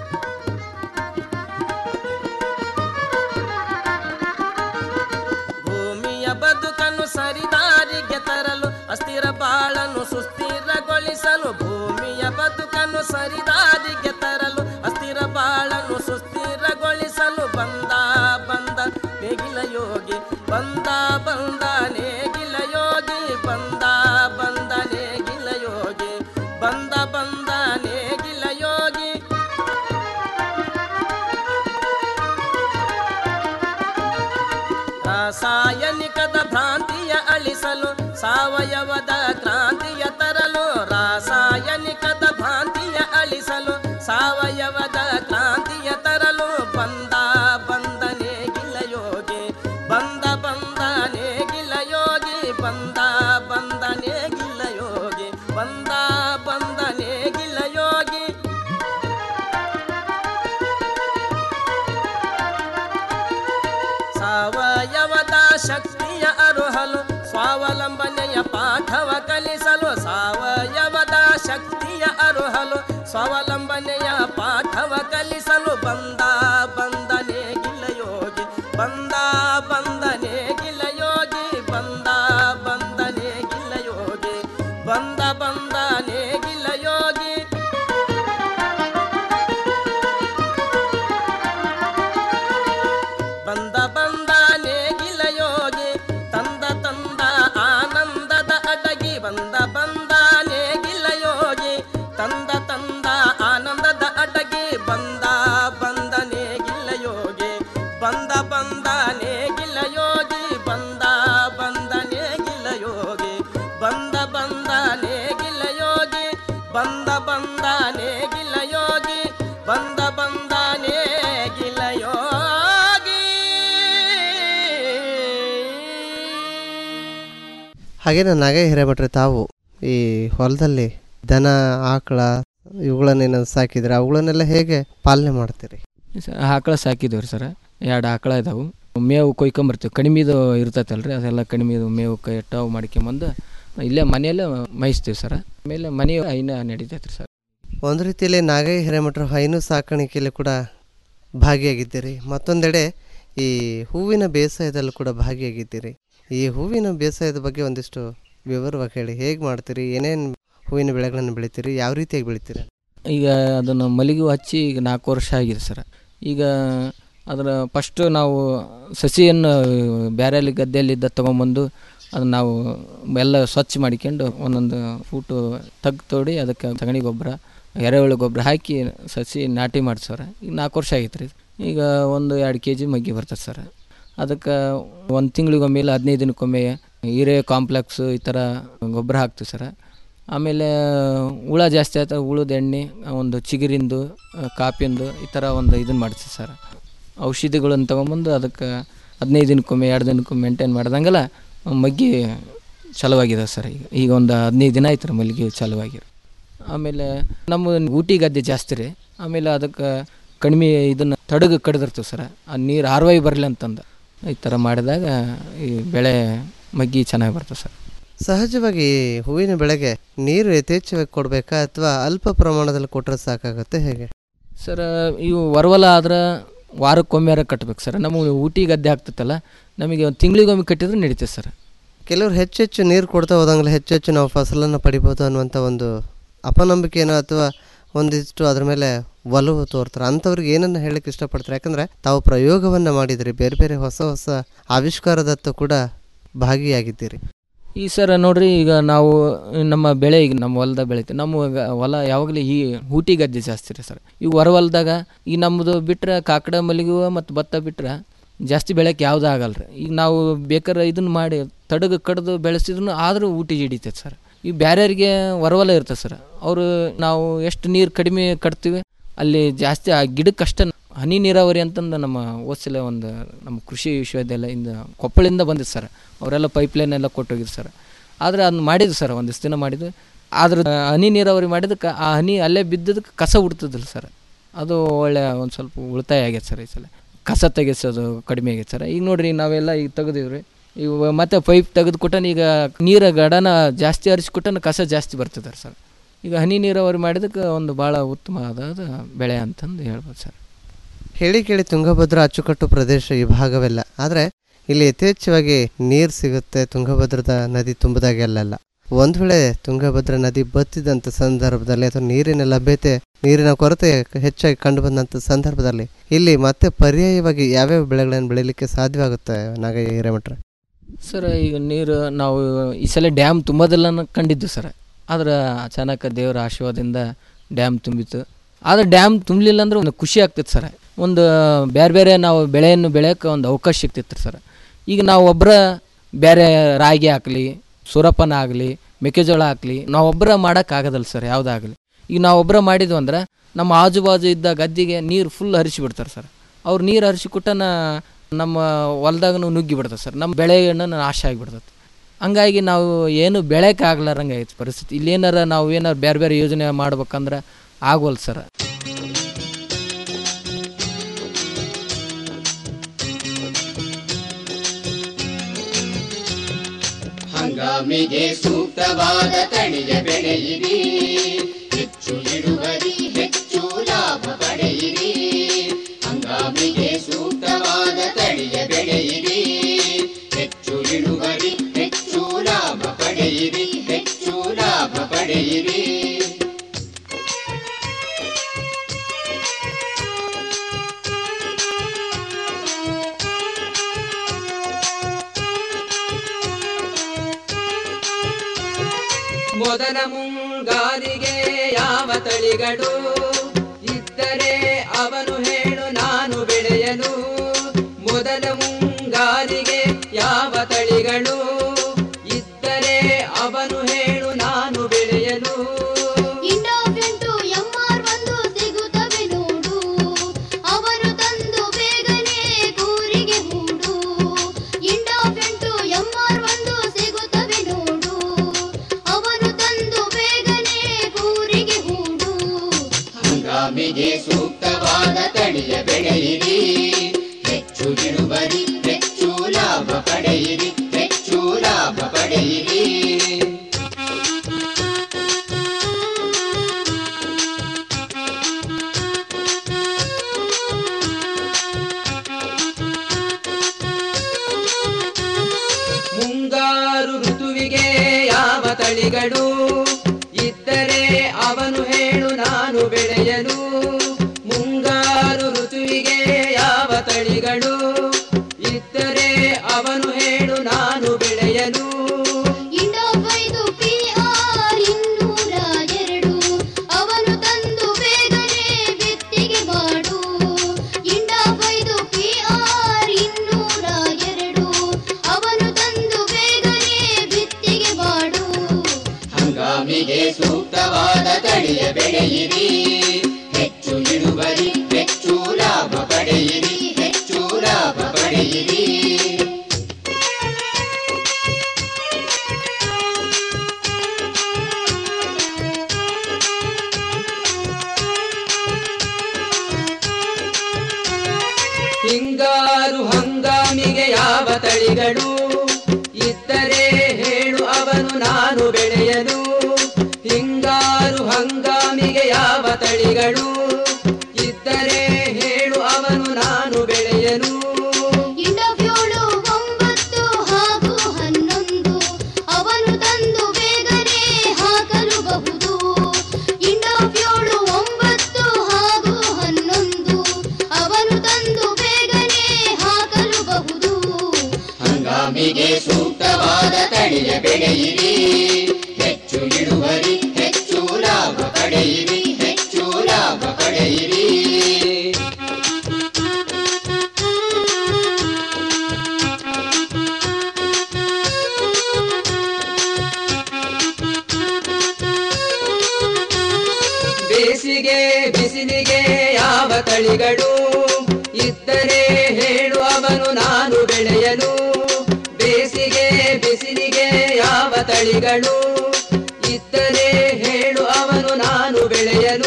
ಭೂಮಿಯ ಬದುಕನ್ನು ಸರಿದಾರಿಗೆ ತರಲು ಅಸ್ಥಿರ ಬಾಳನ್ನು ಸುಸ್ಥಿರಗೊಳಿಸಲು ಭೂಮಿಯ ಬದುಕನ್ನು ಸರಿದಾರಿಗೆ ತರಲು ಅಸ್ಥಿರ ಬಾಳನ್ನು ಸುಸ್ಥಿರಗೊಳಿಸಲು ಬಂದ ಬಂದ ನೇಗಿಲ ಯೋಗಿ ಬಂದ ಬಂದ ನೇಗಿಲ ಯೋಗಿ ಬಂದ ಬಂದ ನೇಗಿಲ ಯೋಗಿ ಬಂದ ಬಂದ ನೇಗಿಲ ಯೋಗಿ ರಾಸಾಯನಿಕದ ಭ್ರಾಂತಿಯ ಅಳಿಸಲು ಸಾವಯವದ ಕ್ರಾಂತಿಯ ತರಲು ರಾಸಾಯನಿಕದ ಭ್ರಾಂತಿಯ ಅಳಿಸಲು ಸಾವಯವದ ಕ್ರಾಂತಿಯ ತರಲು ಬಂದ ಬಂದನೆ ಗಿಲಯೋಗಿ ಬಂದ ಬಂದನೆ ಗಿಲಯೋಗಿ ಬಂದ ಬಂದನೆ ಗಿಲಯೋಗಿ ಬಂದ ಬಂದನೆ ಗಿಲಯೋಗಿ ಸಾವಯವದ ಶಕ್ತಿಯ ಅರುಹಲು ಸ್ವಾವಲಂಬನೆಯ ಪಾಠವ ಕಲಿಸಲು ಸಾವಯವದ ಶಕ್ತಿಯ ಅರುಹಲು ಸ್ವಾವಲಂಬನೆಯ ಪಾಠವ ಕಲಿಸಲು ಬಂದ ಬಂದನೆ ಗಿಲಯೋಗಿ ಬಂದ ಬಂದನೆ ಗಿಲಯೋಗಿ ಬಂದ ಬಂದನೆ ಗಿಲಯೋಗಿ ಬಂದ ಬಂದನೆ ಗಿಲಯೋಗಿ ಬಂದ ಬಂದ ನೇಗಿಲ ಯೋಗಿ ತಂದ ತಂದ ಆನಂದದ ಅಡಗಿ ಬಂದ ಬಂದ ನೇಗಿಲ ಯೋಗಿ ತಂದ ತಂದ ಆನಂದದ ಅಡಗಿ ಬಂದ ಬಂದ ನೇಗಿಲ ಯೋಗಿ ಬಂದ ಬಂದ ನೇಗಿಲ ಯೋಗಿ ಬಂದ ಬಂದ ನೇಗಿಲ ಯೋಗಿ ಬಂದ ಬಂದ ನೇಗಿಲ ಯೋಗಿ ಬಂದ ಬಂದ ನೇಗಿಲ ಯೋಗಿ ಬಂದ ಬಂದ ನೇಗಿಲ ಯೋಗಿ ಹಾಗೇನೆ ನಾಗೇ ಹಿರೇಭಟ್ರೆ ತಾವು ಈ ಹೊಲದಲ್ಲಿ ದನ ಆಕಳ ಇವುಗಳನ್ನೇನು ಸಾಕಿದ್ರೆ ಅವುಗಳನ್ನೆಲ್ಲ ಹೇಗೆ ಪಾಲನೆ ಮಾಡ್ತೀರಿ ಸ- ಆಕಳ ಸಾಕಿದ್ದೀವಿ ಸರ್ ಎರಡು ಆಕಳ ಇದಾವೆ ಮೇವು ಕೊಯ್ಕೊಂಬರ್ತೀವಿ ಕಡಿಮೆದು ಇರ್ತೈತಲ್ರಿ ಅದೆಲ್ಲ ಕಡಿಮೆದು ಮೇವು ಕೈ ಟಾವ್ ಮಾಡ್ಕೊಂಬಂದು ಇಲ್ಲೇ ಮನೆಯಲ್ಲೇ ಮೇಯಿಸ್ತೀವಿ ಸರ್ ಆಮೇಲೆ ಮನೆ ಹೈನ ನಡೀತೈತೆ ಸರ್ ಒಂದು ರೀತಿಯಲ್ಲಿ ನಾಗೈ ಹಿರೇಮಠರು ಹೈನು ಸಾಕಾಣಿಕೆಯಲ್ಲಿ ಕೂಡ ಭಾಗಿಯಾಗಿದ್ದೀರಿ ಮತ್ತೊಂದೆಡೆ ಈ ಹೂವಿನ ಬೇಸಾಯದಲ್ಲೂ ಕೂಡ ಭಾಗಿಯಾಗಿದ್ದೀರಿ ಈ ಹೂವಿನ ಬೇಸಾಯದ ಬಗ್ಗೆ ಒಂದಿಷ್ಟು ವಿವರವಾಗಿ ಹೇಳಿ ಹೇಗೆ ಮಾಡ್ತೀರಿ ಏನೇನು ಹೂವಿನ ಬೆಳೆಗಳನ್ನು ಬೆಳಿತೀರಿ ಯಾವ ರೀತಿಯಾಗಿ ಬೆಳಿತೀರಿ ಈಗ ಅದನ್ನು ಮಲ್ಲಿಗೆ ಹಚ್ಚಿ ಈಗ ನಾಲ್ಕು ವರ್ಷ ಆಗಿದೆ ಸರ್ ಈಗ ಅದರ ಫಸ್ಟು ನಾವು ಸಸಿಯನ್ನು ಬೇರೆಯಲ್ಲಿ ಗದ್ದೆಯಲ್ಲಿದ್ದ ತೊಗೊಂಬಂದು ಅದನ್ನು ನಾವು ಎಲ್ಲ ಸ್ವಚ್ಛ ಮಾಡಿಕೊಂಡು ಒಂದೊಂದು ಫೂಟು ತಗ್ ತೋಡಿ ಅದಕ್ಕೆ ಸಗಣಿ ಗೊಬ್ಬರ ಎರೆಹುಳು ಗೊಬ್ಬರ ಹಾಕಿ ಸಸಿ ನಾಟಿ ಮಾಡ್ಸೋರ ಈಗ ನಾಲ್ಕು ವರ್ಷ ಆಗೈತೆ ರೀ ಈಗ ಒಂದು ಎರಡು ಕೆ ಜಿ ಮಗ್ಗಿ ಬರ್ತದೆ ಸರ್ ಅದಕ್ಕೆ ಒಂದು ತಿಂಗಳಿಗೊಮ್ಮೆ ಇಲ್ಲ ಹದಿನೈದು ದಿನಕ್ಕೊಮ್ಮೆ ಹೀರೆ ಕಾಂಪ್ಲೆಕ್ಸು ಈ ಥರ ಗೊಬ್ಬರ ಹಾಕ್ತೀವಿ ಸರ್ ಆಮೇಲೆ ಹುಳ ಜಾಸ್ತಿ ಆಯ್ತು ಹುಳದ ಎಣ್ಣೆ ಒಂದು ಚಿಗುರಿಂದು ಆ, ಕಾಪಿಂದು ಈ ಥರ ಒಂದು ಇದನ್ನು ಮಾಡ್ತೀವಿ ಸರ್ ಔಷಧಿಗಳನ್ನು ತೊಗೊಂಬಂದು ಅದಕ್ಕೆ ಹದಿನೈದು ದಿನಕ್ಕೊಮ್ಮೆ ಎರಡು ದಿನಕ್ಕೊಮ್ಮೆ ಮೇಂಟೈನ್ ಮಾಡ್ದಂಗೆಲ್ಲ ಮಗ್ಗಿ ಚಲುವಾಗಿದೆ ಸರ್ ಈಗ ಈಗ ಒಂದು ಹದಿನೈದು ದಿನ ಆಯ್ತು ರೀ ಮಲ್ಲಿಗೆ ಚಲುವಾಗಿರೋ ಆಮೇಲೆ ನಮ್ಮ ಊಟಿ ಗದ್ದೆ ಜಾಸ್ತಿ ರೀ ಆಮೇಲೆ ಅದಕ್ಕೆ ಕಡಿಮೆ ಇದನ್ನು ತಡಗ ಕಡ್ದಿರ್ತೀವಿ ಸರ್ ಆ ನೀರು ಹಾರ್ವಾಯಿ ಬರಲಿ ಅಂತಂದು ಈ ಥರ ಮಾಡಿದಾಗ ಈ ಬೆಳೆ ಮಗ್ಗಿ ಚೆನ್ನಾಗಿ ಬರ್ತದೆ ಸರ್ ಸಹಜವಾಗಿ ಹೂವಿನ ಬೆಳೆಗೆ ನೀರು ಯಥೇಚ್ಛವಾಗಿ ಕೊಡಬೇಕಾ ಅಥವಾ ಅಲ್ಪ ಪ್ರಮಾಣದಲ್ಲಿ ಕೊಟ್ಟರೆ ಸಾಕಾಗುತ್ತೆ ಹೇಗೆ ಸರ್ ಇವು ವರವಲ ಆದ್ರೆ ವಾರಕ್ಕೊಮ್ಮೆರ ಕಟ್ಬೇಕು ಸರ್ ನಮಗೆ ಊಟಿ ಗದ್ದೆ ಆಗ್ತೈತಲ್ಲ ನಮಗೆ ಒಂದು ತಿಂಗಳಿಗೊಮ್ಮೆ ಕಟ್ಟಿದ್ರೆ ನಡೀತದೆ ಸರ್ ಕೆಲವರು ಹೆಚ್ಚು ಹೆಚ್ಚು ನೀರು ಕೊಡ್ತಾ ಹೋದಂಗೆಲ್ಲ ಹೆಚ್ಚು ಹೆಚ್ಚು ನಾವು ಫಸಲನ್ನು ಪಡಿಬೋದು ಅನ್ನುವಂಥ ಒಂದು ಅಪನಂಬಿಕೆನೋ ಅಥವಾ ಒಂದಿಷ್ಟು ಅದ್ರ ಮೇಲೆ ಒಲವು ತೋರ್ತಾರೆ ಅಂಥವ್ರಿಗೆ ಏನನ್ನು ಹೇಳಕ್ಕೆ ಇಷ್ಟಪಡ್ತಾರೆ ಯಾಕಂದರೆ ತಾವು ಪ್ರಯೋಗವನ್ನು ಮಾಡಿದಿರಿ ಬೇರೆ ಬೇರೆ ಹೊಸ ಹೊಸ ಆವಿಷ್ಕಾರದತ್ತ ಕೂಡ ಭಾಗಿಯಾಗಿದ್ದೀರಿ ಈ ಸರ ನೋಡ್ರಿ ಈಗ ನಾವು ನಮ್ಮ ಬೆಳೆ ಈಗ ನಮ್ಮ ಹೊಲದಾಗ ಬೆಳಿತೀವಿ ನಮ್ಮ ಗ- ಹೊಲ ಯಾವಾಗಲೂ ಈ ಊಟಿ ಗದ್ದೆ ಜಾಸ್ತಿ ರೀ ಸರ್ ಈಗ ಹೊರ ಹೊಲದಾಗ ಈಗ ನಮ್ಮದು ಬಿಟ್ರೆ ಕಾಕಡ ಮಲ್ಲಿಗೆ ಹೂವು ಮತ್ತು ಭತ್ತ ಬಿಟ್ರೆ ಜಾಸ್ತಿ ಬೆಳೆಯೋಕೆ ಯಾವುದೂ ಆಗಲ್ಲ ರೀ ಈಗ ನಾವು ಬೇಕಾದ್ರೆ ಇದನ್ನು ಮಾಡಿ ತಡಗ ಕಡ್ದು ಬೆಳೆಸಿದ್ರು ಆದರೂ ಊಟಿ ಹಿಡಿತೈತೆ ಸರ್ ಈಗ ಬ್ಯಾರ್ಯಾರಿಗೆ ಹೊರವಲ ಇರ್ತದೆ ಸರ್ ಅವರು ನಾವು ಎಷ್ಟು ನೀರು ಕಡಿಮೆ ಕಟ್ತೀವಿ ಅಲ್ಲಿ ಜಾಸ್ತಿ ಆ ಗಿಡಕ್ಕೆ ಅಷ್ಟೇ ಹನಿ ನೀರಾವರಿ ಅಂತಂದು ನಮ್ಮ ಓದ್ಸಲ ಒಂದು ನಮ್ಮ ಕೃಷಿ ವಿಶ್ವವಿದ್ಯಾಲಯದಿಂದ ಕೊಪ್ಪಳಿಂದ ಬಂದಿದ್ದು ಸರ್ ಅವರೆಲ್ಲ ಪೈಪ್ಲೈನ್ ಎಲ್ಲ ಕೊಟ್ಟೋಗಿದ್ರು ಸರ್ ಆದರೆ ಅದನ್ನ ಮಾಡಿದ್ವಿ ಸರ್ ಒಂದಿಷ್ಟು ದಿನ ಮಾಡಿದ್ವಿ ಆದ್ರೆ ಹನಿ ನೀರಾವರಿ ಮಾಡಿದಕ್ಕೆ ಆ ಹನಿ ಅಲ್ಲೇ ಬಿದ್ದದಕ್ಕೆ ಕಸ ಉಡ್ತದಿಲ್ಲ ಸರ್ ಅದು ಒಳ್ಳೆ ಒಂದು ಸ್ವಲ್ಪ ಉಳಿತಾಯ ಆಗೈತೆ ಸರ್ ಈ ಸಲ ಕಸ ತೆಗೆಸೋದು ಕಡಿಮೆ ಆಗೈತೆ ಸರ್ ಈಗ ನೋಡ್ರಿ ನಾವೆಲ್ಲ ಈಗ ತೆಗೆದಿವ್ರಿ ಈಗ ಮತ್ತೆ ಪೈಪ್ ತೆಗೆದು ಕೊಟ್ಟನ ಈಗ ನೀರ ಗಡನ ಜಾಸ್ತಿ ಹರಿಸ್ಕೊಟ್ಟನ ಕಸ ಜಾಸ್ತಿ ಬರ್ತದೆ ಸರ್ ಈಗ ಹನಿ ನೀರಾವರಿ ಮಾಡಿದಕ್ಕೆ ಒಂದು ಭಾಳ ಉತ್ತಮವಾದ ಬೆಳೆ ಅಂತಂದು ಹೇಳ್ಬೋದು ಸರ್ ಹೇಳಿ ಕೇಳಿ ತುಂಗಭದ್ರಾ ಅಚ್ಚುಕಟ್ಟು ಪ್ರದೇಶ ಈ ಭಾಗವೆಲ್ಲ ಆದರೆ ಇಲ್ಲಿ ಯಥೇಚ್ಛವಾಗಿ ನೀರು ಸಿಗುತ್ತೆ ತುಂಗಭದ್ರದ ನದಿ ತುಂಬದಾಗೆಲ್ಲ ಒಂದು ವೇಳೆ ತುಂಗಭದ್ರಾ ನದಿ ಬತ್ತಿದಂಥ ಸಂದರ್ಭದಲ್ಲಿ ಅಥವಾ ನೀರಿನ ಲಭ್ಯತೆ ನೀರಿನ ಕೊರತೆ ಹೆಚ್ಚಾಗಿ ಕಂಡುಬಂದಂಥ ಸಂದರ್ಭದಲ್ಲಿ ಇಲ್ಲಿ ಮತ್ತೆ ಪರ್ಯಾಯವಾಗಿ ಯಾವ್ಯಾವ ಬೆಳೆಗಳನ್ನು ಬೆಳೀಲಿಕ್ಕೆ ಸಾಧ್ಯವಾಗುತ್ತೆ ನಾಗಯ್ಯ ಹಿರೇಮಠ್ರೆ ಸರ್ ಈಗ ನೀರು ನಾವು ಈ ಸಲ ಡ್ಯಾಮ್ ತುಂಬೋದಿಲ್ಲ ಅನ್ನೋ ಕಂಡಿದ್ದು ಸರ್ ಆದ್ರೆ ಅಚಾನಕ ದೇವರ ಆಶೀರ್ವಾದದಿಂದ ಡ್ಯಾಮ್ ತುಂಬಿತು ಆದರೆ ಡ್ಯಾಮ್ ತುಂಬಲಿಲ್ಲ ಅಂದ್ರೆ ಒಂದು ಖುಷಿ ಆಗ್ತಿತ್ತು ಸರ್ ಒಂದು ಬೇರೆ ಬೇರೆ ನಾವು ಬೆಳೆಯನ್ನು ಬೆಳೆಯೋಕೆ ಒಂದು ಅವಕಾಶ ಸಿಗ್ತಿತ್ತು ಸರ್ ಈಗ ನಾವು ಒಬ್ಬರ ಬೇರೆ ರಾಗಿ ಹಾಕಲಿ ಸೂರಪ್ಪನ ಆಗಲಿ ಮೆಕ್ಕೆಜೋಳ ಹಾಕಲಿ ನಾವೊಬ್ಬರ ಮಾಡೋಕ್ಕಾಗೋದಲ್ಲ ಸರ್ ಯಾವುದಾಗಲಿ ಈಗ ನಾವೊಬ್ಬರ ಮಾಡಿದ್ವು ಅಂದ್ರೆ ನಮ್ಮ ಆಜು ಬಾಜು ಇದ್ದ ಗದ್ದಿಗೆ ನೀರು ಫುಲ್ ಹರಿಸಿ ಬಿಡ್ತಾರೆ ಸರ್ ಅವ್ರು ನೀರು ಹರಿಸಿ ಕೊಟ್ಟನ ನಮ್ಮ ಹೊಲ್ದಾಗನು ನುಗ್ಗಿ ಬಿಡ್ತದೆ ಸರ್ ನಮ್ಮ ಬೆಳೆಯನ್ನು ನಾಶ ಆಗಿಬಿಡ್ತದೆ ಹಂಗಾಗಿ ನಾವು ಏನು ಬೆಳೆಯೋಕೆ ಆಗ್ಲಾರಂಗೆ ಐತೆ ಪರಿಸ್ಥಿತಿ ಇಲ್ಲೇನಾರ ನಾವು ಏನಾರು ಬೇರೆ ಬೇರೆ ಯೋಜನೆ ಮಾಡ್ಬೇಕಂದ್ರೆ ಆಗೋಲ್ಲ ಸರ್ ಹಂಗಾಮಿಗೆ ಸೂಕ್ತವಾದ ತಳಿಯ ಬೆಳೆಯಿರಿ ಹೆಚ್ಚು ಇಳುವರಿ ಹೆಚ್ಚು ಲಾಭ ಪಡೆಯಿರಿ ಹಂಗಾಮಿಗೆ ಸೂಕ್ತವಾದ ತಳಿಯ ಬೆಳೆಯಿರಿ ಹೆಚ್ಚು ಇಳುವರಿ ಹೆಚ್ಚು ಲಾಭ ಪಡೆಯಿರಿ ಹೆಚ್ಚು ಲಾಭ ಪಡೆಯಿರಿ ಮೊದಲ ಮುಂಗಾರಿಗೆ ಯಾವ ತಳಿಗಳು ಇದ್ದರೆ ಅವನು ಹೇಳು ನಾನು ಬೆಳೆಯಲು ಮೊದಲ ಮುಂಗಾರಿಗೆ ಯಾವ ತಳಿಗಳು ಇದ್ದರೆ ಅವನು ಹೇಳು ನಾನು ಬೆಳೆಯಲು ಇಂಡೋಫೆಂಟು ಎಂಆರ್ ಒಂದು ಸಿಗುತ್ತವೆ ನೋಡು ಅವರು ತಂದು ಬೇಗನೆ ಕೂರಿಗೆ ಹೂಡು ಇಂಡೋಫೆಂಟು ಎಂಆರ್ ಒಂದು ಸಿಗುತ್ತವೆ ನೋಡು ಅವರು ತಂದು ಬೇಗನೆ ಕೂರಿಗೆ ಹೂಡು ಹಂಗಾಮಿಗೆ ಸೂಕ್ತವಾದ ತಳಿಯ ಬೆಳೆಯಿರಿ ಹೆಚ್ಚು ಇಳುವರಿ ಹೆಚ್ಚು ಲಾಭ ಪಡೆಯಿರಿ ಹೆಚ್ಚು ಲಾಭ ಪಡೆಯಿರಿ ಮುಂಗಾರು ಋತುವಿಗೆ ಯಾವ ತಳಿಗಳು ಇದ್ದರೆ ಅವನು ಹೇಳು ನಾನು ಬೆಳೆಯಲು ಮುಂಗಾರು ಋತುವಿಗೆ ಯಾವ ತಳಿಗಳು ಇದ್ದರೆ ಅವನು ಹೇಳು ನಾನು ಬೆಳೆಯಲು ಇಂಡೋಫೈದು ಪಿಆರ್ ಇನ್ನೂರ ಎರಡು ಅವನು ತಂದು ಬೇಗನೆ ಬಿತ್ತಿಗೆ ಮಾಡು ಇಂಡೋಫೈದು ಪಿಆರ್ ಇನ್ನೂರ ಎರಡು ಅವನು ತಂದು ಬೇಗನೆ ಬಿತ್ತಿಗೆ ಮಾಡು ಹಂಗಾಮಿಗೆ ಸೂಕ್ತವಾದ ತಳಿಯ ಬೆಳೆಯಿರಿ ಹೆಚ್ಚು ಇಳುವರಿ ಹೆಚ್ಚು ಲಾಭ ಪಡೆಯಿರಿ ಹೆಚ್ಚು ಲಾಭ ಪಡೆಯಿರಿ ಹಿಂಗಾರು ಹಂಗಾಮಿಗೆ ಯಾವ ತಳಿಗಳು ಇದ್ದರೆ ಹೇಳು ಅವನು ನಾನು ಬೆಳೆಯಲು ಹಿಂಗಾರು ಹಂಗಾಮಿಗೆ ಯಾವ ತಳಿಗಳು ಬೇಸಿಗೆ ಬಿಸಿಲಿಗೆ ಯಾವ ತಳಿಗಳು ಇದ್ದರೆ ಹೇಳು ಅವನು ನಾನು ಬೆಳೆಯಲು ಬೇಸಿಗೆ ಬಿಸಿಲಿಗೆ ಯಾವ ತಳಿಗಳು ಇದ್ದರೆ ಹೇಳು ಅವನು ನಾನು ಬೆಳೆಯಲು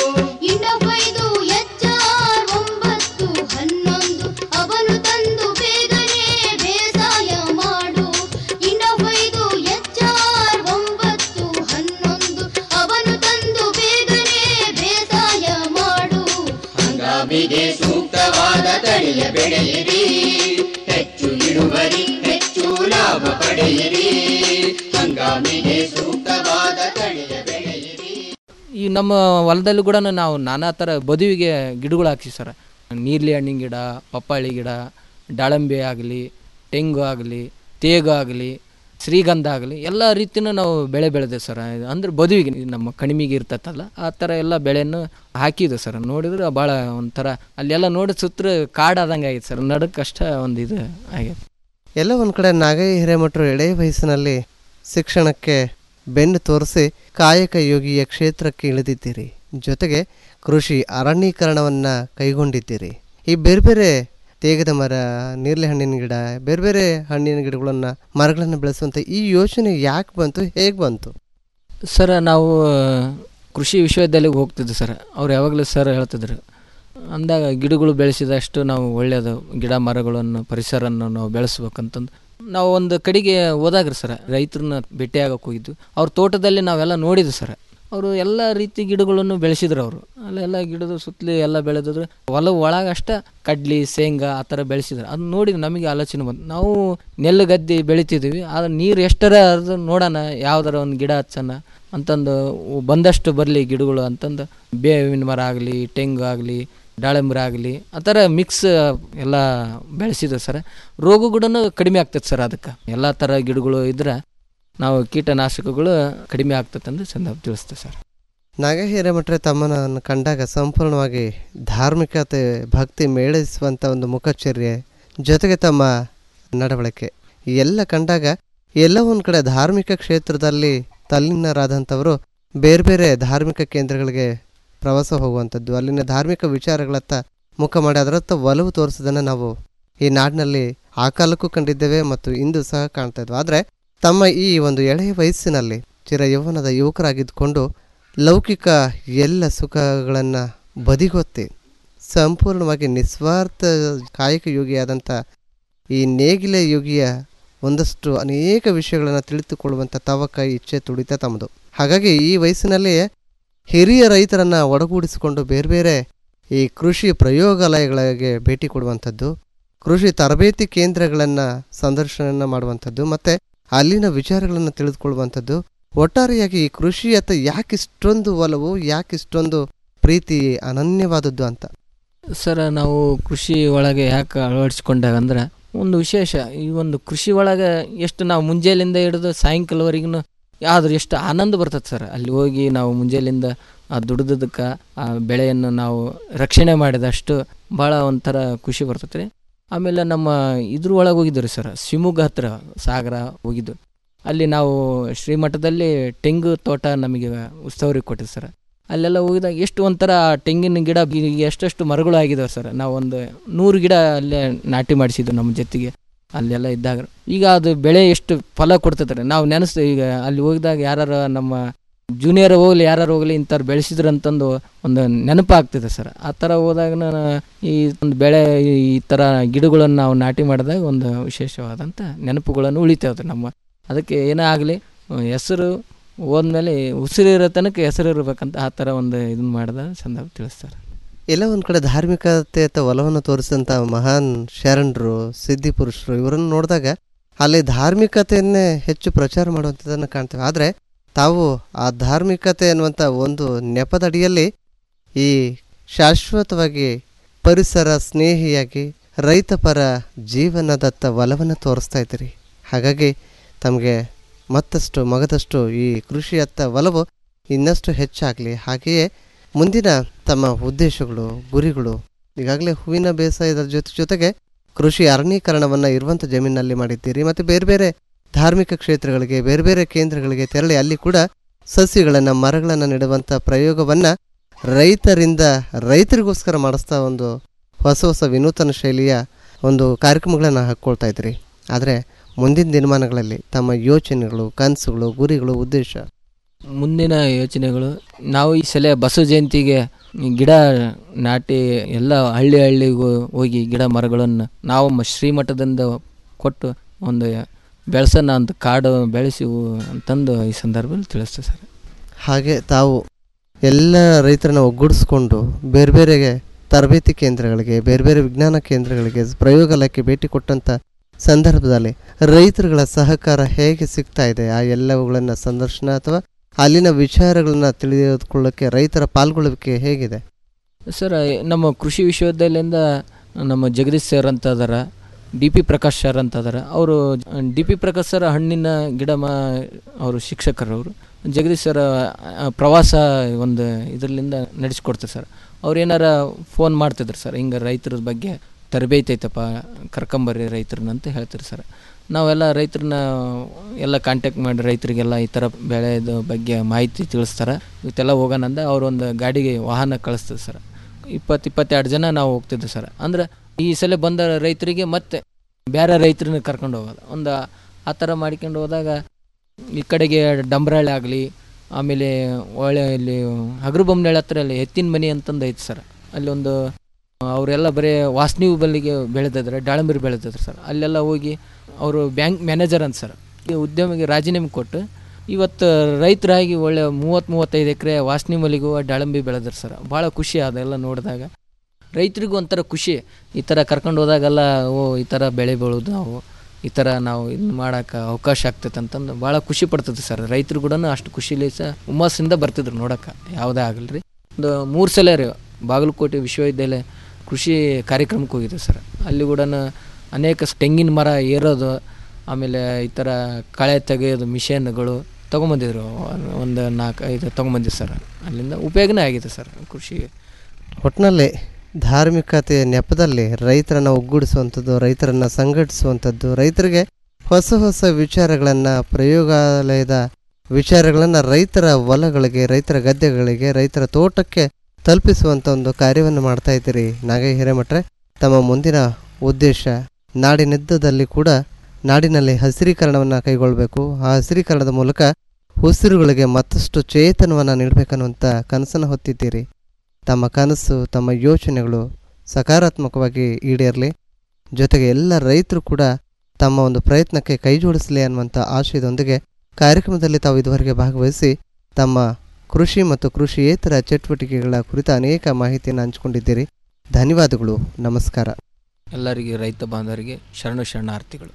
ಇಂಡೋಫೈದು ಎಚ್ಆರ್ ಒಂಬತ್ತು ಹನ್ನೊಂದು ಅವನು ತಂದು ಬೇಗನೆ ಬೇಸಾಯ ಮಾಡು ಇಂಡೋಫೈದು ಎಚ್ಆರ್ ಒಂಬತ್ತು ಹನ್ನೊಂದು ಅವನು ತಂದು ಬೇಗನೆ ಬೇಸಾಯ ಮಾಡು ಹಂಗಾಮಿಗೆ ಸೂಕ್ತವಾದ ತಳಿಯ ಬೆಳೆಯಿರಿ ಹೆಚ್ಚು ಇಳುವರಿ ಹೆಚ್ಚು ಲಾಭ ಪಡೆಯಿರಿ ಹಂಗಾಮಿಗೆ ಸೂಕ್ತವಾದ ತಳಿಯ ಬೆಳೆಯಿರಿ ಈ ನಮ್ಮ ಹೊಲದಲ್ಲೂ ಕೂಡ ನಾವು ನಾನಾ ಥರ ಬದುವಿಗೆ ಗಿಡಗಳು ಹಾಕ್ಸಿ ಸರ್ ನೀರ್ಲಿ ಹಣ್ಣಿನ ಗಿಡ ಪಪ್ಪಾಳಿ ಗಿಡ ದಾಳಂಬೆ ಆಗಲಿ ತೆಂಗು ಆಗಲಿ ತೇಗು ಆಗಲಿ ಶ್ರೀಗಂಧ ಆಗಲಿ ಎಲ್ಲ ರೀತಿಯೂ ನಾವು ಬೆಳೆ ಬೆಳೆದೆ ಸರ್ ಅಂದ್ರೆ ಬದುವಿಗೆ ನಮ್ಮ ಕಣಿಮೆಗೆ ಇರ್ತೈತಲ್ಲ ಆ ಥರ ಎಲ್ಲ ಬೆಳೆಯನ್ನು ಹಾಕಿದ್ದು ಸರ್ ನೋಡಿದ್ರೆ ಭಾಳ ಒಂಥರ ಅಲ್ಲೆಲ್ಲ ನೋಡಿ ಸುತ್ತ ಕಾಡಾದಂಗೆ ಆಗೈತೆ ಸರ್ ನಡಕ್ಕಷ್ಟ ಒಂದು ಇದು ಆಗೈತೆ ಎಲ್ಲ ಒಂದು ಕಡೆ ನಾಗಯ್ಯ ಹಿರೇಮಠರು ಎಳೆ ವಯಸ್ಸಿನಲ್ಲಿ ಶಿಕ್ಷಣಕ್ಕೆ ಬೆನ್ನು ತೋರಿಸಿ ಕಾಯಕ ಯೋಗಿಯ ಕ್ಷೇತ್ರಕ್ಕೆ ಇಳಿದಿದ್ದೀರಿ ಜೊತೆಗೆ ಕೃಷಿ ಅರಣ್ಯೀಕರಣವನ್ನು ಕೈಗೊಂಡಿದ್ದೀರಿ ಈ ಬೇರೆ ಬೇರೆ ತೇಗದ ಮರ ನೀರ್ಲೆ ಹಣ್ಣಿನ ಗಿಡ ಬೇರೆ ಬೇರೆ ಹಣ್ಣಿನ ಗಿಡಗಳನ್ನು ಮರಗಳನ್ನು ಬೆಳೆಸುವಂಥ ಈ ಯೋಚನೆ ಯಾಕೆ ಬಂತು ಹೇಗೆ ಬಂತು ಸರ್ ನಾವು ಕೃಷಿ ವಿಶ್ವವಿದ್ಯಾಲಯಕ್ಕೆ ಹೋಗ್ತಿದ್ದೆ ಸರ್ ಅವ್ರು ಯಾವಾಗಲೂ ಸರ್ ಹೇಳ್ತಿದ್ರು ಅಂದಾಗ ಗಿಡಗಳು ಬೆಳೆಸಿದಷ್ಟು ನಾವು ಒಳ್ಳೆಯದು ಗಿಡ ಮರಗಳನ್ನು ಪರಿಸರವನ್ನು ನಾವು ಬೆಳೆಸ್ಬೇಕಂತಂದು ನಾವು ಒಂದು ಕಡೆಗೆ ಹೋದಾಗ್ರಿ ಸರ್ ರೈತರನ್ನ ಭೇಟಿಯಾಗಕ್ಕೆ ಹೋಗಿದ್ದು ಅವ್ರ ತೋಟದಲ್ಲಿ ನಾವೆಲ್ಲ ನೋಡಿದ್ವಿ ಸರ್ ಅವರು ಎಲ್ಲ ರೀತಿ ಗಿಡಗಳನ್ನು ಬೆಳೆಸಿದ್ರು ಅವರು ಅಲ್ಲೆಲ್ಲ ಗಿಡದ ಸುತ್ತಲೂ ಎಲ್ಲ ಬೆಳೆದಿದ್ರು ಹೊಲ ಒಳಗೆ ಅಷ್ಟ ಕಡ್ಲಿ ಶೇಂಗಾ ಆ ಥರ ಬೆಳೆಸಿದ್ರು ಅದನ್ನ ನೋಡಿ ನಮಗೆ ಆಲೋಚನೆ ಬಂತು ನಾವು ನೆಲ್ಲು ಗದ್ದೆ ಬೆಳಿತಿದ್ದೀವಿ ಆದ್ರೆ ನೀರು ಎಷ್ಟರ ಅದು ನೋಡೋಣ ಯಾವ್ದಾರ ಒಂದು ಗಿಡ ಹಚ್ಚೋಣ ಅಂತಂದು ಬಂದಷ್ಟು ಬರಲಿ ಗಿಡಗಳು ಅಂತಂದು ಬೇವಿನ ಮರ ಆಗಲಿ ತೆಂಗು ಆಗಲಿ ದಾಳಿಂಬ್ರ ಆಗಲಿ ಆ ಥರ ಮಿಕ್ಸ್ ಎಲ್ಲ ಬೆಳೆಸಿದ್ವಿ ಸರ್ ರೋಗ ಕೂಡ ಕಡಿಮೆ ಆಗ್ತದೆ ಸರ್ ಅದಕ್ಕೆ ಎಲ್ಲ ಥರ ಗಿಡಗಳು ಇದ್ರೆ ನಾವು ಕೀಟನಾಶಕಗಳು ಕಡಿಮೆ ಆಗ್ತದೆ ಅಂತ ಚಂದ ತಿಳಿಸ್ತೇವೆ ಸರ್ ನಾಗ ಹಿರೇಮಠರೆ ತಮ್ಮನನ್ನು ಕಂಡಾಗ ಸಂಪೂರ್ಣವಾಗಿ ಧಾರ್ಮಿಕತೆ ಭಕ್ತಿ ಮೇಳಿಸುವಂಥ ಒಂದು ಮುಖಚರ್ಯೆ ಜೊತೆಗೆ ತಮ್ಮ ನಡವಳಿಕೆ ಈ ಎಲ್ಲ ಕಂಡಾಗ ಎಲ್ಲ ಒಂದು ಕಡೆ ಧಾರ್ಮಿಕ ಕ್ಷೇತ್ರದಲ್ಲಿ ತಲ್ಲೀನರಾದಂಥವರು ಬೇರೆ ಬೇರೆ ಧಾರ್ಮಿಕ ಕೇಂದ್ರಗಳಿಗೆ ಪ್ರವಾಸ ಹೋಗುವಂಥದ್ದು ಅಲ್ಲಿನ ಧಾರ್ಮಿಕ ವಿಚಾರಗಳತ್ತ ಮುಖ ಮಾಡಿ ಅದರತ್ತ ಒಲವು ತೋರಿಸೋದನ್ನು ನಾವು ಈ ನಾಡಿನಲ್ಲಿ ಆ ಕಾಲಕ್ಕೂ ಕಂಡಿದ್ದೇವೆ ಮತ್ತು ಇಂದು ಸಹ ಕಾಣ್ತಾ ಇದ್ವು ಆದರೆ ತಮ್ಮ ಈ ಒಂದು ಎಳೆಯ ವಯಸ್ಸಿನಲ್ಲಿ ಚಿರ ಯೌವನದ ಯುವಕರಾಗಿದ್ದುಕೊಂಡು ಲೌಕಿಕ ಎಲ್ಲ ಸುಖಗಳನ್ನು ಬದಿಗೊತ್ತಿ ಸಂಪೂರ್ಣವಾಗಿ ನಿಸ್ವಾರ್ಥ ಕಾಯಕ ಯೋಗಿಯಾದಂಥ ಈ ನೇಗಿಲೆ ಯೋಗಿಯ ಒಂದಷ್ಟು ಅನೇಕ ವಿಷಯಗಳನ್ನು ತಿಳಿದುಕೊಳ್ಳುವಂಥ ತವಕ ಇಚ್ಛೆ ತುಡಿತ ತಮ್ಮದು ಹಾಗಾಗಿ ಈ ವಯಸ್ಸಿನಲ್ಲಿ ಹಿರಿಯ ರೈತರನ್ನು ಒಡಗೂಡಿಸಿಕೊಂಡು ಬೇರೆ ಬೇರೆ ಈ ಕೃಷಿ ಪ್ರಯೋಗಾಲಯಗಳಿಗೆ ಭೇಟಿ ಕೊಡುವಂಥದ್ದು ಕೃಷಿ ತರಬೇತಿ ಕೇಂದ್ರಗಳನ್ನು ಸಂದರ್ಶನ ಮಾಡುವಂಥದ್ದು ಮತ್ತು ಅಲ್ಲಿನ ವಿಚಾರಗಳನ್ನು ತಿಳಿದುಕೊಳ್ಳುವಂಥದ್ದು ಒಟ್ಟಾರೆಯಾಗಿ ಈ ಕೃಷಿಯತ್ತ ಯಾಕೆ ಇಷ್ಟೊಂದು ಒಲವು ಯಾಕೆ ಇಷ್ಟೊಂದು ಪ್ರೀತಿ ಅನನ್ಯವಾದದ್ದು ಅಂತ ಸರ್ ನಾವು ಕೃಷಿ ಒಳಗೆ ಯಾಕೆ ಅಳವಡಿಸ್ಕೊಂಡಾಗ ಅಂದ್ರೆ ಒಂದು ವಿಶೇಷ ಈ ಒಂದು ಕೃಷಿ ಒಳಗೆ ಎಷ್ಟು ನಾವು ಮುಂಜಾನೆಯಿಂದ ಹಿಡಿದು ಸಾಯಂಕಾಲವರೆಗೂ ಆದ್ರೆ ಎಷ್ಟು ಆನಂದ ಬರ್ತದೆ ಸರ್ ಅಲ್ಲಿ ಹೋಗಿ ನಾವು ಮುಂಜಾನೆಯಿಂದ ಆ ದುಡಿದಕ್ಕೆ ಆ ಬೆಳೆಯನ್ನು ನಾವು ರಕ್ಷಣೆ ಮಾಡಿದಷ್ಟು ಭಾಳ ಒಂಥರ ಖುಷಿ ಬರ್ತೈತೆ ರೀ ಆಮೇಲೆ ನಮ್ಮ ಇದ್ರ ಒಳಗೆ ಹೋಗಿದ್ದು ರೀ ಸರ್ ಶಿವಮೊಗ್ಗ ಹತ್ರ ಸಾಗರ ಹೋಗಿದ್ದು ಅಲ್ಲಿ ನಾವು ಶ್ರೀಮಠದಲ್ಲಿ ತೆಂಗು ತೋಟ ನಮಗೆ ಉತ್ಸವರಿಗೆ ಕೊಟ್ಟಿದ್ದು ಸರ್ ಅಲ್ಲೆಲ್ಲ ಹೋಗಿದಾಗ ಎಷ್ಟು ಒಂಥರ ತೆಂಗಿನ ಗಿಡ ಈಗ ಎಷ್ಟೆಷ್ಟು ಮರಗಳು ಆಗಿದಾವೆ ಸರ್ ನಾವು ಒಂದು ನೂರು ಗಿಡ ಅಲ್ಲೇ ನಾಟಿ ಮಾಡಿಸಿದ್ವಿ ನಮ್ಮ ಜೊತೆಗೆ ಅಲ್ಲೆಲ್ಲ ಇದ್ದಾಗ ಈಗ ಅದು ಬೆಳೆ ಎಷ್ಟು ಫಲ ಕೊಡ್ತೈತೆ ನಾವು ನೆನೆಸ್ತು ಈಗ ಅಲ್ಲಿ ಹೋಗಿದಾಗ ಯಾರು ನಮ್ಮ ಜೂನಿಯರ್ ಹೋಗ್ಲಿ ಯಾರು ಹೋಗ್ಲಿ ಇಂಥವ್ರು ಬೆಳೆಸಿದ್ರು ಅಂತಂದು ಒಂದು ನೆನಪಾಗ್ತಿದೆ ಸರ್ ಆ ಥರ ಹೋದಾಗ ನಾನು ಈ ಒಂದು ಬೆಳೆ ಈ ಥರ ಗಿಡಗಳನ್ನು ನಾವು ನಾಟಿ ಮಾಡಿದಾಗ ಒಂದು ವಿಶೇಷವಾದಂಥ ನೆನಪುಗಳನ್ನು ಉಳಿತಾವೆ ನಮ್ಮ ಅದಕ್ಕೆ ಏನೇ ಆಗಲಿ ಹೆಸರು ಹೋದ್ಮೇಲೆ ಉಸಿರಿರೋ ತನಕ ಹೆಸರು ಇರಬೇಕಂತ ಆ ಥರ ಒಂದು ಇದನ್ನ ಮಾಡಿದ ಚಂದ ತಿಳಿಸ್ತಾರೆ ಎಲ್ಲ ಒಂದು ಕಡೆ ಧಾರ್ಮಿಕತೆ ಅಥವಾ ಒಲವನ್ನು ತೋರಿಸಿದಂಥ ಮಹಾನ್ ಶರಣರು ಸಿದ್ಧಿ ಪುರುಷರು ಇವರನ್ನು ನೋಡಿದಾಗ ಅಲ್ಲಿ ಧಾರ್ಮಿಕತೆಯನ್ನೇ ಹೆಚ್ಚು ಪ್ರಚಾರ ಮಾಡುವಂಥದ್ದನ್ನು ಕಾಣ್ತೇವೆ ಆದರೆ ತಾವು ಆ ಧಾರ್ಮಿಕತೆ ಅನ್ನುವಂಥ ಒಂದು ನೆಪದಡಿಯಲ್ಲಿ ಈ ಶಾಶ್ವತವಾಗಿ ಪರಿಸರ ಸ್ನೇಹಿಯಾಗಿ ರೈತಪರ ಜೀವನದತ್ತ ಒಲವನ್ನು ತೋರಿಸ್ತಾ ಇದ್ದೀರಿ ಹಾಗಾಗಿ ತಮಗೆ ಮತ್ತಷ್ಟು ಮಗದಷ್ಟು ಈ ಕೃಷಿಯತ್ತ ಒಲವು ಇನ್ನಷ್ಟು ಹೆಚ್ಚಾಗಲಿ ಹಾಗೆಯೇ ಮುಂದಿನ ತಮ್ಮ ಉದ್ದೇಶಗಳು ಗುರಿಗಳು ಈಗಾಗಲೇ ಹೂವಿನ ಬೇಸಾಯದ ಜೊತೆ ಜೊತೆಗೆ ಕೃಷಿ ಅರಣ್ಯೀಕರಣವನ್ನು ಇರುವಂಥ ಜಮೀನಿನಲ್ಲಿ ಮಾಡಿದ್ದೀರಿ ಮತ್ತು ಬೇರೆ ಬೇರೆ ಧಾರ್ಮಿಕ ಕ್ಷೇತ್ರಗಳಿಗೆ ಬೇರೆ ಬೇರೆ ಕೇಂದ್ರಗಳಿಗೆ ತೆರಳಿ ಅಲ್ಲಿ ಕೂಡ ಸಸ್ಯಗಳನ್ನು ಮರಗಳನ್ನು ನೆಡುವಂಥ ಪ್ರಯೋಗವನ್ನು ರೈತರಿಂದ ರೈತರಿಗೋಸ್ಕರ ಮಾಡಿಸ್ತಾ ಒಂದು ಹೊಸ ಹೊಸ ವಿನೂತನ ಶೈಲಿಯ ಒಂದು ಕಾರ್ಯಕ್ರಮಗಳನ್ನು ಹಾಕ್ಕೊಳ್ತಾ ಇದ್ರಿ ಆದರೆ ಮುಂದಿನ ದಿನಮಾನಗಳಲ್ಲಿ ತಮ್ಮ ಯೋಚನೆಗಳು ಕನಸುಗಳು ಗುರಿಗಳು ಉದ್ದೇಶ ಮುಂದಿನ ಯೋಚನೆಗಳು ನಾವು ಈ ಸಲ ಬಸವ ಜಯಂತಿಗೆ ಈ ಗಿಡ ನಾಟಿ ಎಲ್ಲ ಹಳ್ಳಿ ಹಳ್ಳಿಗೂ ಹೋಗಿ ಗಿಡ ಮರಗಳನ್ನು ನಾವು ಮ- ಶ್ರೀಮಠದಿಂದ ಕೊಟ್ಟು ಒಂದು ಬೆಳೆಸೋಣ ಅಂತ ಕಾಡು ಬೆಳೆಸಿ ಅಂತಂದು ಈ ಸಂದರ್ಭದಲ್ಲಿ ತಿಳಿಸ್ತೇವೆ ಸರ್ ಹಾಗೆ ತಾವು ಎಲ್ಲ ರೈತರನ್ನ ಒಗ್ಗೂಡಿಸ್ಕೊಂಡು ಬೇರೆ ಬೇರೆಗೆ ತರಬೇತಿ ಕೇಂದ್ರಗಳಿಗೆ ಬೇರೆ ಬೇರೆ ವಿಜ್ಞಾನ ಕೇಂದ್ರಗಳಿಗೆ ಪ್ರಯೋಗಾಲಯಕ್ಕೆ ಭೇಟಿ ಕೊಟ್ಟಂಥ ಸಂದರ್ಭದಲ್ಲಿ ರೈತರುಗಳ ಸಹಕಾರ ಹೇಗೆ ಸಿಗ್ತಾ ಇದೆ ಆ ಎಲ್ಲವುಗಳನ್ನು ಸಂದರ್ಶನ ಅಥವಾ ಅಲ್ಲಿನ ವಿಚಾರಗಳನ್ನು ತಿಳಿದುಕೊಳ್ಳೋಕ್ಕೆ ರೈತರ ಪಾಲ್ಗೊಳ್ಳುವಿಕೆ ಹೇಗಿದೆ ಸರ್ ನಮ್ಮ ಕೃಷಿ ವಿಶ್ವವಿದ್ಯಾಲಯದಿಂದ ನಮ್ಮ ಜಗದೀಶ್ ಸರ್ ಅಂತ ಅದಾರ ಡಿ ಪಿ ಪ್ರಕಾಶ್ ಸರ್ ಅಂತ ಅದಾರ ಅವರು ಡಿ ಪಿ ಪ್ರಕಾಶ್ ಸರ್ ಹಣ್ಣಿನ ಗಿಡ ಮಾ ಅವರು ಶಿಕ್ಷಕರು ಅವರು ಜಗದೀಶ್ ಸರ್ ಆ, ಪ್ರವಾಸ ಒಂದು ಇದರಿಂದ ನಡೆಸ್ಕೊಡ್ತಾರೆ ಸರ್ ಅವ್ರು ಏನಾರ ಫೋನ್ ಮಾಡ್ತಿದ್ರು ಸರ್ ಹಿಂಗೆ ರೈತರ ಬಗ್ಗೆ ತರಬೇತಿ ಐತಪ್ಪ ಕರ್ಕೊಂಬರ್ರಿ ರೈತರನ್ನ ಅಂತ ಹೇಳ್ತಾರೆ ಸರ್ ನಾವೆಲ್ಲ ರೈತರನ್ನ ಎಲ್ಲ ಕಾಂಟ್ಯಾಕ್ಟ್ ಮಾಡಿ ರೈತರಿಗೆಲ್ಲ ಈ ಥರ ಬೆಳೆದ ಬಗ್ಗೆ ಮಾಹಿತಿ ತಿಳಿಸ್ತಾರೆ ಇವತ್ತೆಲ್ಲ ಹೋಗೋಣಂದ ಅವ್ರು ಒಂದು ಗಾಡಿಗೆ ವಾಹನ ಕಳಿಸ್ತದೆ ಸರ್ ಇಪ್ಪತ್ತು ಇಪ್ಪತ್ತೆರಡು ಜನ ನಾವು ಹೋಗ್ತಿದ್ದೆ ಸರ್ ಅಂದ್ರೆ ಈ ಸಲ ಬಂದ ರೈತರಿಗೆ ಮತ್ತೆ ಬೇರೆ ರೈತರನ್ನ ಕರ್ಕೊಂಡು ಹೋಗೋದು ಒಂದು ಆ ಥರ ಮಾಡ್ಕೊಂಡು ಹೋದಾಗ ಈ ಕಡೆಗೆ ಡಂಬ್ರಾಳೆ ಆಗಲಿ ಆಮೇಲೆ ಒಳ್ಳೆ ಇಲ್ಲಿ ಹಗರು ಬೊಮ್ಮನಳ್ಳಿ ಹತ್ರ ಅಲ್ಲಿ ಎತ್ತಿನ ಮನೆ ಅಂತಂದು ಐತೆ ಸರ್ ಅಲ್ಲಿ ಒಂದು ಅವರೆಲ್ಲ ಬರೀ ವಾಸನಿ ಬಲ್ಲಿಗೆ ಬೆಳೆದಿದ್ರೆ ದಾಳಂಬರಿ ಬೆಳೆದಿದ್ರು ಸರ್ ಅಲ್ಲೆಲ್ಲ ಹೋಗಿ ಅವರು ಬ್ಯಾಂಕ್ ಮ್ಯಾನೇಜರ್ ಅಂತ ಸರ್ ಈ ಉದ್ಯಮಿಗೆ ರಾಜೀನಾಮೆ ಕೊಟ್ಟು ಇವತ್ತು ರೈತರಾಗಿ ಒಳ್ಳೆ ಮೂವತ್ತು ಮೂವತ್ತೈದು ಎಕರೆ ವಾಸನಿ ಮಲ್ಲಿಗೂ ದಾಳಂಬಿ ಬೆಳೆದ್ರು ಸರ್ ಭಾಳ ಖುಷಿ ಅದೆಲ್ಲ ನೋಡಿದಾಗ ರೈತರಿಗೂ ಒಂಥರ ಖುಷಿ ಈ ಥರ ಕರ್ಕೊಂಡು ಹೋದಾಗೆಲ್ಲ ಓ ಈ ಥರ ಬೆಳೆ ಬೆಳೆದು ನಾವು ಈ ಥರ ನಾವು ಇದನ್ನ ಮಾಡೋಕೆ ಅವಕಾಶ ಆಗ್ತೈತೆ ಅಂತಂದು ಭಾಳ ಖುಷಿ ಪಡ್ತದೆ ಸರ್ ರೈತರು ಕೂಡ ಅಷ್ಟು ಖುಷಿಲಿ ಸಹ ಹುಮ್ಮಸ್ಸಿಂದ ಬರ್ತಿದ್ರು ನೋಡೋಕೆ ಯಾವುದೇ ಆಗಲ್ಲ ರೀ ಒಂದು ಮೂರು ಸಲ ರೀ ಬಾಗಲಕೋಟೆ ವಿಶ್ವವಿದ್ಯಾಲಯ ಕೃಷಿ ಕಾರ್ಯಕ್ರಮಕ್ಕೆ ಹೋಗಿದ್ದೆ ಸರ್ ಅಲ್ಲಿ ಕೂಡ ಅನೇಕ ಸ್- ತೆಂಗಿನ ಮರ ಏರೋದು ಆಮೇಲೆ ಈ ಥರ ಕಳೆ ತೆಗೆಯೋದು ಮಿಷನ್ಗಳು ತೊಗೊಂಬಂದಿದ್ರು ಒಂದು ನಾಲ್ಕು ಐದು ತೊಗೊಂಬಂದಿದ್ದು ಸರ್ ಅಲ್ಲಿಂದ ಉಪಯೋಗನೇ ಆಗಿದೆ ಸರ್ ಕೃಷಿ ಒಟ್ಟಿನಲ್ಲಿ ಧಾರ್ಮಿಕತೆಯ ನೆಪದಲ್ಲಿ ರೈತರನ್ನು ಒಗ್ಗೂಡಿಸುವಂಥದ್ದು ರೈತರನ್ನು ಸಂಘಟಿಸುವಂಥದ್ದು ರೈತರಿಗೆ ಹೊಸ ಹೊಸ ವಿಚಾರಗಳನ್ನು ಪ್ರಯೋಗಾಲಯದ ವಿಚಾರಗಳನ್ನು ರೈತರ ಹೊಲಗಳಿಗೆ ರೈತರ ಗದ್ದೆಗಳಿಗೆ ರೈತರ ತೋಟಕ್ಕೆ ತಲುಪಿಸುವಂಥ ಒಂದು ಕಾರ್ಯವನ್ನು ಮಾಡ್ತಾ ಇದ್ದೀರಿ ನಾಗೈ ಹಿರೇಮಠರೆ ತಮ್ಮ ಮುಂದಿನ ಉದ್ದೇಶ ನಾಡಿನೆದ್ದದಲ್ಲಿ ಕೂಡ ನಾಡಿನಲ್ಲಿ ಹಸಿರೀಕರಣವನ್ನು ಕೈಗೊಳ್ಳಬೇಕು ಆ ಹಸಿರೀಕರಣದ ಮೂಲಕ ಉಸಿರುಗಳಿಗೆ ಮತ್ತಷ್ಟು ಚೇತನವನ್ನು ನೀಡಬೇಕನ್ನುವಂಥ ಕನಸನ್ನು ಹೊತ್ತಿದ್ದೀರಿ ತಮ್ಮ ಕನಸು ತಮ್ಮ ಯೋಚನೆಗಳು ಸಕಾರಾತ್ಮಕವಾಗಿ ಈಡೇರಲಿ ಜೊತೆಗೆ ಎಲ್ಲ ರೈತರು ಕೂಡ ತಮ್ಮ ಒಂದು ಪ್ರಯತ್ನಕ್ಕೆ ಕೈ ಜೋಡಿಸಲಿ ಅನ್ನುವಂಥ ಆಶಯದೊಂದಿಗೆ ಕಾರ್ಯಕ್ರಮದಲ್ಲಿ ತಾವು ಇದುವರೆಗೆ ಭಾಗವಹಿಸಿ ತಮ್ಮ ಕೃಷಿ ಮತ್ತು ಕೃಷಿಯೇತರ ಚಟುವಟಿಕೆಗಳ ಕುರಿತ ಅನೇಕ ಮಾಹಿತಿಯನ್ನು ಹಂಚಿಕೊಂಡಿದ್ದೀರಿ ಧನ್ಯವಾದಗಳು ನಮಸ್ಕಾರ ಎಲ್ಲರಿಗೆ ರೈತ ಬಾಂಧವರಿಗೆ ಶರಣು ಶರಣಾರ್ಥಿಗಳು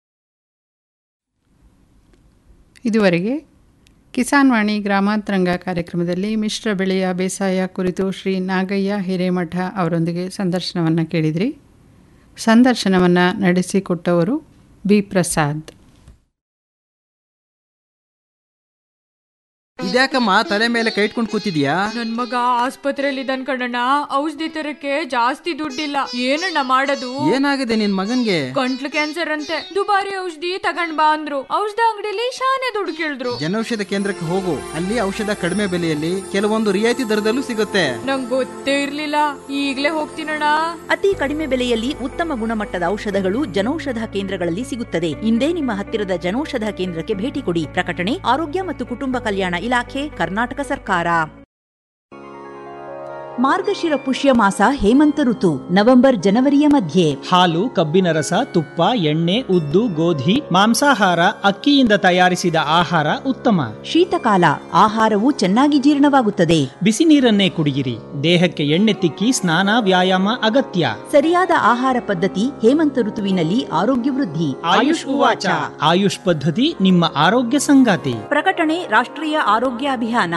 ಇದುವರೆಗೆ ಕಿಸಾನ್ ವಾಣಿ ಗ್ರಾಮಾಂತರಂಗ ಕಾರ್ಯಕ್ರಮದಲ್ಲಿ ಮಿಶ್ರ ಬೆಳೆಯ ಬೇಸಾಯ ಕುರಿತು ಶ್ರೀ ನಾಗಯ್ಯ ಹಿರೇಮಠ ಅವರೊಂದಿಗೆ ಸಂದರ್ಶನವನ್ನು ಕೇಳಿದ್ರಿ ಸಂದರ್ಶನವನ್ನು ನಡೆಸಿಕೊಟ್ಟವರು ಬಿ ಪ್ರಸಾದ್ ಇದ್ಯಾಕಮ್ಮ ತಲೆ ಮೇಲೆ ಕೈ ಇಟ್ಕೊಂಡು ಕೂತಿದ್ಯಾ ನನ್ ಮಗ ಆಸ್ಪತ್ರೆಯಲ್ಲಿ ಇದ್ದಾನ್ ಕಣಣ್ಣ ಔಷಧಿ ತರಕ್ಕೆ ಜಾಸ್ತಿ ದುಡ್ಡಿಲ್ಲ ಏನಣ್ಣ ಮಾಡೋದು ಏನಾಗಿದೆ ನಿನ್ ಮಗನ್ಗೆ ಗಂಟ್ಲು ಕ್ಯಾನ್ಸರ್ ಅಂತೆ ದುಬಾರಿ ಔಷಧಿ ತಗೊಂಡ್ ಬಾ ಅಂದ್ರು ಔಷಧ ಅಂಗಡಿಲಿ ಶಾನೆ ದುಡ್ಡು ಕೇಳಿದ್ರು ಜನೌಷಧ ಕೇಂದ್ರಕ್ಕೆ ಹೋಗು ಅಲ್ಲಿ ಔಷಧ ಕಡಿಮೆ ಬೆಲೆಯಲ್ಲಿ ಕೆಲವೊಂದು ರಿಯಾಯಿತಿ ದರದಲ್ಲೂ ಸಿಗುತ್ತೆ ನಂಗ್ ಗೊತ್ತೇ ಇರ್ಲಿಲ್ಲ ಈಗ್ಲೇ ಹೋಗ್ತೀನಣ್ಣ ಅತಿ ಕಡಿಮೆ ಬೆಲೆಯಲ್ಲಿ ಉತ್ತಮ ಗುಣಮಟ್ಟದ ಔಷಧಗಳು ಜನೌಷಧ ಕೇಂದ್ರಗಳಲ್ಲಿ ಸಿಗುತ್ತದೆ ಇಂದೇ ನಿಮ್ಮ ಹತ್ತಿರದ ಜನೌಷಧ ಕೇಂದ್ರಕ್ಕೆ ಭೇಟಿ ಕೊಡಿ ಪ್ರಕಟಣೆ ಆರೋಗ್ಯ ಮತ್ತು ಕುಟುಂಬ ಕಲ್ಯಾಣ ಇಲಾಖೆ ಕರ್ನಾಟಕ ಸರ್ಕಾರ ಮಾರ್ಗಶಿರ ಪುಷ್ಯ ಮಾಸ ಹೇಮಂತ ಋತು ನವೆಂಬರ್ ಜನವರಿಯ ಮಧ್ಯೆ ಹಾಲು ಕಬ್ಬಿನ ರಸ ತುಪ್ಪ ಎಣ್ಣೆ ಉದ್ದು ಗೋಧಿ ಮಾಂಸಾಹಾರ ಅಕ್ಕಿಯಿಂದ ತಯಾರಿಸಿದ ಆಹಾರ ಉತ್ತಮ ಶೀತಕಾಲ ಆಹಾರವು ಚೆನ್ನಾಗಿ ಜೀರ್ಣವಾಗುತ್ತದೆ ಬಿಸಿ ನೀರನ್ನೇ ಕುಡಿಯಿರಿ ದೇಹಕ್ಕೆ ಎಣ್ಣೆ ತಿಕ್ಕಿ ಸ್ನಾನ ವ್ಯಾಯಾಮ ಅಗತ್ಯ ಸರಿಯಾದ ಆಹಾರ ಪದ್ಧತಿ ಹೇಮಂತ ಋತುವಿನಲ್ಲಿ ಆರೋಗ್ಯ ವೃದ್ಧಿ ಆಯುಷ್ ಉವಾಚ ಆಯುಷ್ ಪದ್ಧತಿ ನಿಮ್ಮ ಆರೋಗ್ಯ ಸಂಗಾತಿ ಪ್ರಕಟಣೆ ರಾಷ್ಟ್ರೀಯ ಆರೋಗ್ಯ ಅಭಿಯಾನ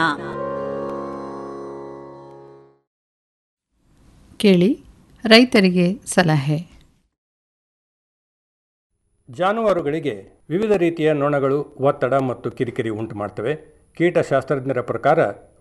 ಕೇಳಿ ರೈತರಿಗೆ ಸಲಹೆ ಜಾನುವಾರುಗಳಿಗೆ ವಿವಿಧ ರೀತಿಯ ನೊಣಗಳು ಒತ್ತಡ ಮತ್ತು ಕಿರಿಕಿರಿ ಉಂಟು ಮಾಡ್ತವೆ ಕೀಟಶಾಸ್ತ್ರಜ್ಞರ ಪ್ರಕಾರ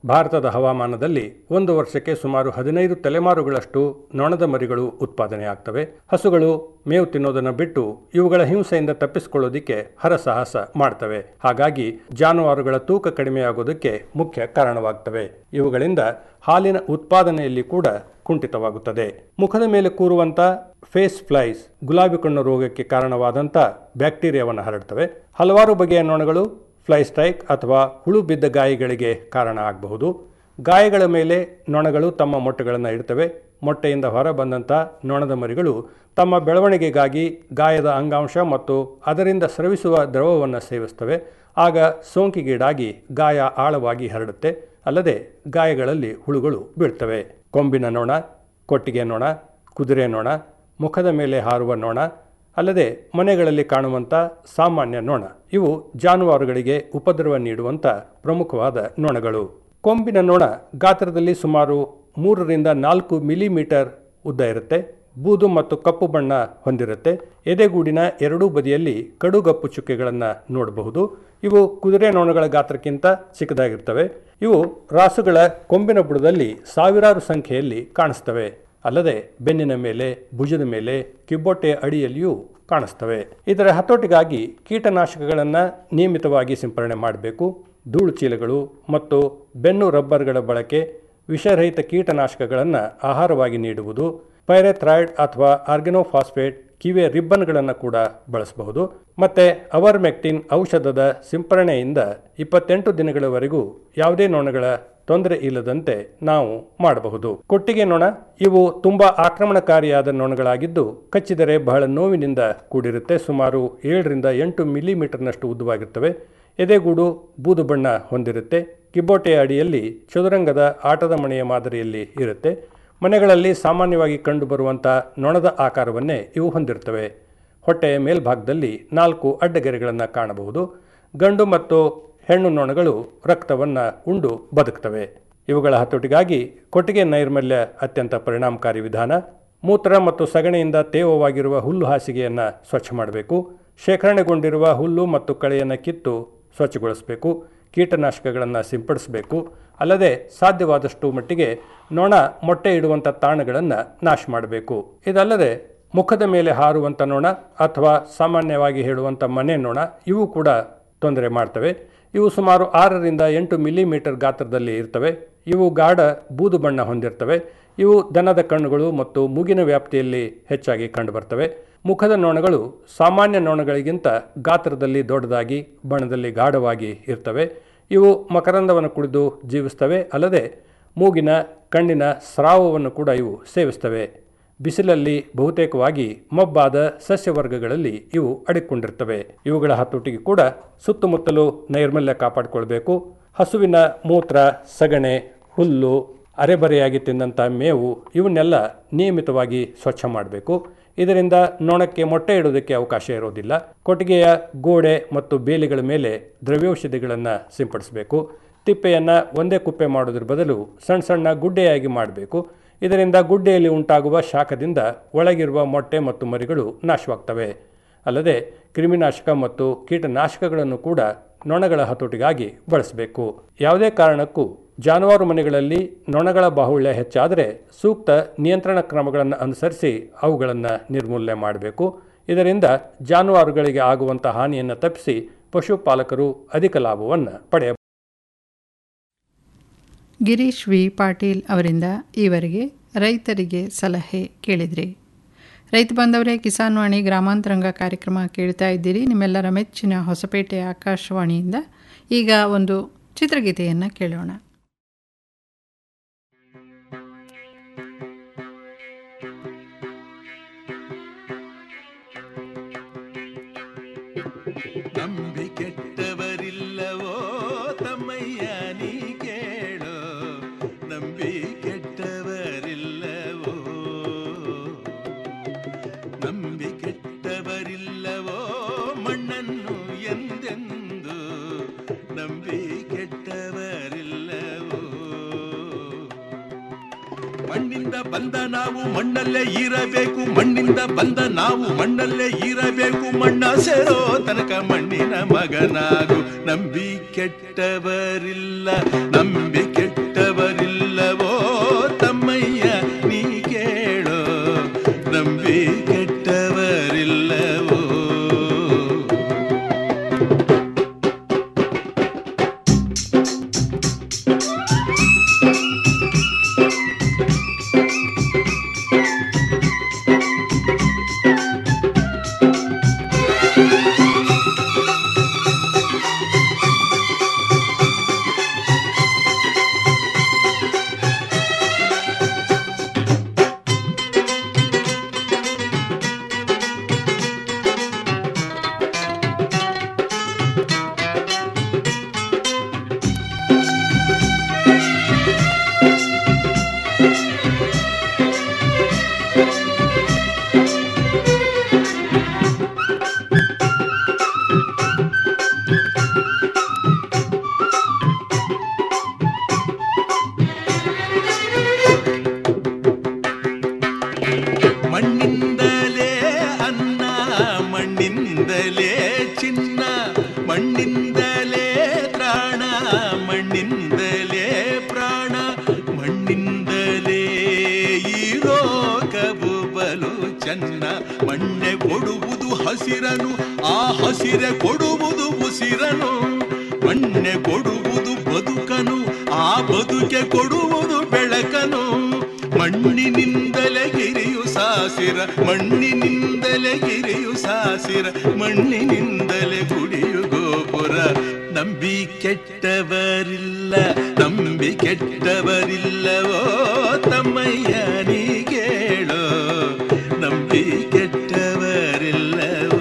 ಭಾರತದ ಹವಾಮಾನದಲ್ಲಿ ಒಂದು ವರ್ಷಕ್ಕೆ ಸುಮಾರು ಹದಿನೈದು ತಲೆಮಾರುಗಳಷ್ಟು ನೊಣದ ಮರಿಗಳು ಉತ್ಪಾದನೆಯಾಗ್ತವೆ ಹಸುಗಳು ಮೇವು ತಿನ್ನೋದನ್ನು ಬಿಟ್ಟು ಇವುಗಳ ಹಿಂಸೆಯಿಂದ ತಪ್ಪಿಸಿಕೊಳ್ಳೋದಿಕ್ಕೆ ಹರಸಾಹಸ ಮಾಡ್ತವೆ ಹಾಗಾಗಿ ಜಾನುವಾರುಗಳ ತೂಕ ಕಡಿಮೆಯಾಗೋದಕ್ಕೆ ಮುಖ್ಯ ಕಾರಣವಾಗ್ತವೆ ಇವುಗಳಿಂದ ಹಾಲಿನ ಉತ್ಪಾದನೆಯಲ್ಲಿ ಕೂಡ ಕುಂಠಿತವಾಗುತ್ತದೆ ಮುಖದ ಮೇಲೆ ಕೂರುವಂತ ಫೇಸ್ ಫ್ಲೈಸ್ ಗುಲಾಬಿ ಕಣ್ಣು ರೋಗಕ್ಕೆ ಕಾರಣವಾದಂಥ ಬ್ಯಾಕ್ಟೀರಿಯಾವನ್ನು ಹರಡ್ತವೆ ಹಲವಾರು ಬಗೆಯ ನೊಣಗಳು ಫ್ಲೈ ಸ್ಟ್ರೈಕ್ ಅಥವಾ ಹುಳು ಬಿದ್ದ ಗಾಯಗಳಿಗೆ ಕಾರಣ ಆಗಬಹುದು ಗಾಯಗಳ ಮೇಲೆ ನೊಣಗಳು ತಮ್ಮ ಮೊಟ್ಟೆಗಳನ್ನು ಇಡ್ತವೆ ಮೊಟ್ಟೆಯಿಂದ ಹೊರ ಬಂದಂಥ ನೊಣದ ಮರಿಗಳು ತಮ್ಮ ಬೆಳವಣಿಗೆಗಾಗಿ ಗಾಯದ ಅಂಗಾಂಶ ಮತ್ತು ಅದರಿಂದ ಸ್ರವಿಸುವ ದ್ರವವನ್ನು ಸೇವಿಸ್ತವೆ ಆಗ ಸೋಂಕಿಗೀಡಾಗಿ ಗಾಯ ಆಳವಾಗಿ ಹರಡುತ್ತೆ ಅಲ್ಲದೆ ಗಾಯಗಳಲ್ಲಿ ಹುಳುಗಳು ಬೀಳ್ತವೆ ಕೊಂಬಿನ ನೊಣ ಕೊಟ್ಟಿಗೆ ನೊಣ ಕುದುರೆ ನೊಣ ಮುಖದ ಮೇಲೆ ಹಾರುವ ನೊಣ ಅಲ್ಲದೆ ಮನೆಗಳಲ್ಲಿ ಕಾಣುವಂಥ ಸಾಮಾನ್ಯ ನೊಣ ಇವು ಜಾನುವಾರುಗಳಿಗೆ ಉಪದ್ರವ ನೀಡುವಂಥ ಪ್ರಮುಖವಾದ ನೊಣಗಳು ಕೊಂಬಿನ ನೊಣ ಗಾತ್ರದಲ್ಲಿ ಸುಮಾರು ಮೂರರಿಂದ ನಾಲ್ಕು ಮಿಲಿಮೀಟರ್ ಉದ್ದ ಇರುತ್ತೆ ಬೂದು ಮತ್ತು ಕಪ್ಪು ಬಣ್ಣ ಹೊಂದಿರುತ್ತೆ ಎದೆಗೂಡಿನ ಎರಡೂ ಬದಿಯಲ್ಲಿ ಕಡುಗಪ್ಪು ಚುಕ್ಕೆಗಳನ್ನು ನೋಡಬಹುದು ಇವು ಕುದುರೆ ನೊಣಗಳ ಗಾತ್ರಕ್ಕಿಂತ ಚಿಕ್ಕದಾಗಿರ್ತವೆ ಇವು ರಾಸುಗಳ ಕೊಂಬಿನ ಬುಡದಲ್ಲಿ ಸಾವಿರಾರು ಸಂಖ್ಯೆಯಲ್ಲಿ ಕಾಣಿಸ್ತವೆ ಅಲ್ಲದೆ ಬೆನ್ನಿನ ಮೇಲೆ ಭುಜದ ಮೇಲೆ ಕಿಬ್ಬೊಟ್ಟೆಯ ಅಡಿಯಲ್ಲಿಯೂ ಕಾಣಿಸ್ತವೆ ಇದರ ಹತೋಟಿಗಾಗಿ ಕೀಟನಾಶಕಗಳನ್ನು ನಿಯಮಿತವಾಗಿ ಸಿಂಪರಣೆ ಮಾಡಬೇಕು ಧೂಳು ಚೀಲಗಳು ಮತ್ತು ಬೆನ್ನು ರಬ್ಬರ್ಗಳ ಬಳಕೆ ವಿಷರಹಿತ ಕೀಟನಾಶಕಗಳನ್ನು ಆಹಾರವಾಗಿ ನೀಡುವುದು ಪೈರೆಥ್ರಾಯ್ಡ್ ಅಥವಾ ಆರ್ಗನೋಫಾಸ್ಫೇಟ್ ಕಿವೆ ರಿಬ್ಬನ್ಗಳನ್ನು ಕೂಡ ಬಳಸಬಹುದು ಮತ್ತು ಅವರ್ಮೆಕ್ಟಿನ್ ಔಷಧದ ಸಿಂಪರಣೆಯಿಂದ ಇಪ್ಪತ್ತೆಂಟು ದಿನಗಳವರೆಗೂ ಯಾವುದೇ ನೊಣಗಳ ತೊಂದರೆ ಇಲ್ಲದಂತೆ ನಾವು ಮಾಡಬಹುದು ಕೊಟ್ಟಿಗೆ ನೊಣ ಇವು ತುಂಬಾ ಆಕ್ರಮಣಕಾರಿಯಾದ ನೊಣಗಳಾಗಿದ್ದು ಕಚ್ಚಿದರೆ ಬಹಳ ನೋವಿನಿಂದ ಕೂಡಿರುತ್ತೆ ಸುಮಾರು ಏಳರಿಂದ ಎಂಟು ಮಿಲಿಮೀಟರ್ನಷ್ಟು ಉದ್ದವಾಗಿರ್ತವೆ ಎದೆಗೂಡು ಬೂದು ಬಣ್ಣ ಹೊಂದಿರುತ್ತೆ ಕಿಬ್ಬೊಟ್ಟೆಯ ಅಡಿಯಲ್ಲಿ ಚದುರಂಗದ ಆಟದ ಮಣೆಯ ಮಾದರಿಯಲ್ಲಿ ಇರುತ್ತೆ ಮನೆಗಳಲ್ಲಿ ಸಾಮಾನ್ಯವಾಗಿ ಕಂಡುಬರುವಂಥ ನೊಣದ ಆಕಾರವನ್ನೇ ಇವು ಹೊಂದಿರ್ತವೆ ಹೊಟ್ಟೆಯ ಮೇಲ್ಭಾಗದಲ್ಲಿ ನಾಲ್ಕು ಅಡ್ಡಗೆರೆಗಳನ್ನು ಕಾಣಬಹುದು ಗಂಡು ಮತ್ತು ಹೆಣ್ಣು ನೊಣಗಳು ರಕ್ತವನ್ನು ಉಂಡು ಬದುಕ್ತವೆ ಇವುಗಳ ಹತೋಟಿಗಾಗಿ ಕೊಟ್ಟಿಗೆ ನೈರ್ಮಲ್ಯ ಅತ್ಯಂತ ಪರಿಣಾಮಕಾರಿ ವಿಧಾನ ಮೂತ್ರ ಮತ್ತು ಸಗಣಿಯಿಂದ ತೇವವಾಗಿರುವ ಹುಲ್ಲು ಹಾಸಿಗೆಯನ್ನು ಸ್ವಚ್ಛ ಮಾಡಬೇಕು ಶೇಖರಣೆಗೊಂಡಿರುವ ಹುಲ್ಲು ಮತ್ತು ಕಳೆಯನ್ನು ಕಿತ್ತು ಸ್ವಚ್ಛಗೊಳಿಸಬೇಕು ಕೀಟನಾಶಕಗಳನ್ನು ಸಿಂಪಡಿಸಬೇಕು ಅಲ್ಲದೆ ಸಾಧ್ಯವಾದಷ್ಟು ಮಟ್ಟಿಗೆ ನೊಣ ಮೊಟ್ಟೆ ಇಡುವಂಥ ತಾಣಗಳನ್ನು ನಾಶ ಮಾಡಬೇಕು ಇದಲ್ಲದೆ ಮುಖದ ಮೇಲೆ ಹಾರುವಂಥ ನೊಣ ಅಥವಾ ಸಾಮಾನ್ಯವಾಗಿ ಹೇಳುವಂಥ ಮನೆ ನೊಣ ಇವು ಕೂಡ ತೊಂದರೆ ಮಾಡ್ತವೆ ಇವು ಸುಮಾರು ಆರರಿಂದ ಎಂಟು ಮಿಲಿಮೀಟರ್ ಗಾತ್ರದಲ್ಲಿ ಇರ್ತವೆ ಇವು ಗಾಢ ಬೂದು ಬಣ್ಣ ಹೊಂದಿರ್ತವೆ ಇವು ದನದ ಕಣ್ಣುಗಳು ಮತ್ತು ಮೂಗಿನ ವ್ಯಾಪ್ತಿಯಲ್ಲಿ ಹೆಚ್ಚಾಗಿ ಕಂಡುಬರ್ತವೆ ಮುಖದ ನೊಣಗಳು ಸಾಮಾನ್ಯ ನೊಣಗಳಿಗಿಂತ ಗಾತ್ರದಲ್ಲಿ ದೊಡ್ಡದಾಗಿ ಬಣ್ಣದಲ್ಲಿ ಗಾಢವಾಗಿ ಇರ್ತವೆ ಇವು ಮಕರಂದವನ್ನು ಕುಡಿದು ಜೀವಿಸ್ತವೆ ಅಲ್ಲದೆ ಮೂಗಿನ ಕಣ್ಣಿನ ಸ್ರಾವವನ್ನು ಕೂಡ ಇವು ಸೇವಿಸ್ತವೆ ಬಿಸಿಲಲ್ಲಿ ಬಹುತೇಕವಾಗಿ ಮಬ್ಬಾದ ಸಸ್ಯವರ್ಗಗಳಲ್ಲಿ ಇವು ಅಡಿಕೊಂಡಿರ್ತವೆ ಇವುಗಳ ಹತೋಟಿಗೆ ಕೂಡ ಸುತ್ತಮುತ್ತಲು ನೈರ್ಮಲ್ಯ ಕಾಪಾಡಿಕೊಳ್ಬೇಕು ಹಸುವಿನ ಮೂತ್ರ ಸಗಣೆ ಹುಲ್ಲು ಅರೆಬರೆಯಾಗಿ ತಿಂದಂಥ ಮೇವು ಇವನ್ನೆಲ್ಲ ನಿಯಮಿತವಾಗಿ ಸ್ವಚ್ಛ ಮಾಡಬೇಕು ಇದರಿಂದ ನೊಣಕ್ಕೆ ಮೊಟ್ಟೆ ಇಡೋದಕ್ಕೆ ಅವಕಾಶ ಇರೋದಿಲ್ಲ ಕೊಟ್ಟಿಗೆಯ ಗೋಡೆ ಮತ್ತು ಬೇಲಿಗಳ ಮೇಲೆ ದ್ರವ್ಯೌಷಧಿಗಳನ್ನು ಸಿಂಪಡಿಸಬೇಕು ತಿಪ್ಪೆಯನ್ನು ಒಂದೇ ಕುಪ್ಪೆ ಮಾಡೋದ್ರ ಬದಲು ಸಣ್ಣ ಸಣ್ಣ ಗುಡ್ಡೆಯಾಗಿ ಮಾಡಬೇಕು ಇದರಿಂದ ಗುಡ್ಡೆಯಲ್ಲಿ ಉಂಟಾಗುವ ಶಾಖದಿಂದ ಒಳಗಿರುವ ಮೊಟ್ಟೆ ಮತ್ತು ಮರಿಗಳು ನಾಶವಾಗ್ತವೆ ಅಲ್ಲದೆ ಕ್ರಿಮಿನಾಶಕ ಮತ್ತು ಕೀಟನಾಶಕಗಳನ್ನು ಕೂಡ ನೊಣಗಳ ಹತೋಟಿಗಾಗಿ ಬಳಸಬೇಕು ಯಾವುದೇ ಕಾರಣಕ್ಕೂ ಜಾನುವಾರು ಮನೆಗಳಲ್ಲಿ ನೊಣಗಳ ಬಾಹುಳ್ಯ ಹೆಚ್ಚಾದರೆ ಸೂಕ್ತ ನಿಯಂತ್ರಣ ಕ್ರಮಗಳನ್ನು ಅನುಸರಿಸಿ ಅವುಗಳನ್ನು ನಿರ್ಮೂಲನೆ ಮಾಡಬೇಕು ಇದರಿಂದ ಜಾನುವಾರುಗಳಿಗೆ ಆಗುವಂಥ ಹಾನಿಯನ್ನು ತಪ್ಪಿಸಿ ಪಶುಪಾಲಕರು ಅಧಿಕ ಲಾಭವನ್ನು ಪಡೆಯಬಹುದು ಗಿರೀಶ್ ವಿ ಪಾಟೀಲ್ ಅವರಿಂದ ಈವರೆಗೆ ರೈತರಿಗೆ ಸಲಹೆ ಕೇಳಿದ್ರಿ ರೈತ ಬಾಂಧವರೇ ಕಿಸಾನ್ ವಾಣಿ ಗ್ರಾಮಾಂತರಂಗ ಕಾರ್ಯಕ್ರಮ ಕೇಳ್ತಾ ಇದ್ದೀರಿ ನಿಮ್ಮೆಲ್ಲರ ಮೆಚ್ಚಿನ ಹೊಸಪೇಟೆ ಆಕಾಶವಾಣಿಯಿಂದ ಈಗ ಒಂದು ಚಿತ್ರಗೀತೆಯನ್ನು ಕೇಳೋಣ ನಂಬಿ ಕೆಟ್ಟವರಿಲ್ಲವೋ ತಮ್ಮಯ್ಯ ನೀ ಕೇಳೋ ನಂಬಿ ಕೆಟ್ಟವರಿಲ್ಲವೋ ನಂಬಿ ಕೆಟ್ಟವರಿಲ್ಲವೋ ಮಣ್ಣನ್ನು ಎಂದೆಂದು ನಂಬಿ ಕೆಟ್ಟವರಿಲ್ಲವೋ ಮಣ್ಣಿಂದ ಬಂದ ನಾವು ಮಣ್ಣಲ್ಲೇ ಇರಬೇಕು ಮಣ್ಣಿಂದ ಬಂದ ನಾವು ಮಣ್ಣಲ್ಲೇ ಇರಬೇಕು ಮಣ್ಣ ಸೇರೋ ತನಕ ಮಣ್ಣಿನ ಮಗನಾಗು ನಂಬಿ ಕೆಟ್ಟವರಿಲ್ಲ ನಂಬಿ ಕೆಟ್ಟ ಚೆನ್ನ ಮಣ್ಣೆ ಕೊಡುವುದು ಹಸಿರನು ಆ ಹಸಿರೆ ಕೊಡುವುದು ಉಸಿರನು ಮಣ್ಣೆ ಕೊಡುವುದು ಬದುಕನು ಆ ಬದುಕೆ ಕೊಡುವುದು ಬೆಳಕನು ಮಣ್ಣಿನಿಂದಲೇ ಗಿರಿಯು ಸಾಸಿರ ಮಣ್ಣಿನಿಂದಲೇ ಗಿರಿಯು ಸಾಸಿರ ಮಣ್ಣಿನಿಂದಲೇ ಗುಡಿಯು ಗೋಪುರ ನಂಬಿ ಕೆಟ್ಟವರಿಲ್ಲ ನಂಬಿ ಕೆಟ್ಟವರಿಲ್ಲವೋ ತಮ್ಮಯ್ಯ ನೀ ಕೇಳೋ ನಂಬಿ ಕೆಟ್ಟವರಿಲ್ಲವೋ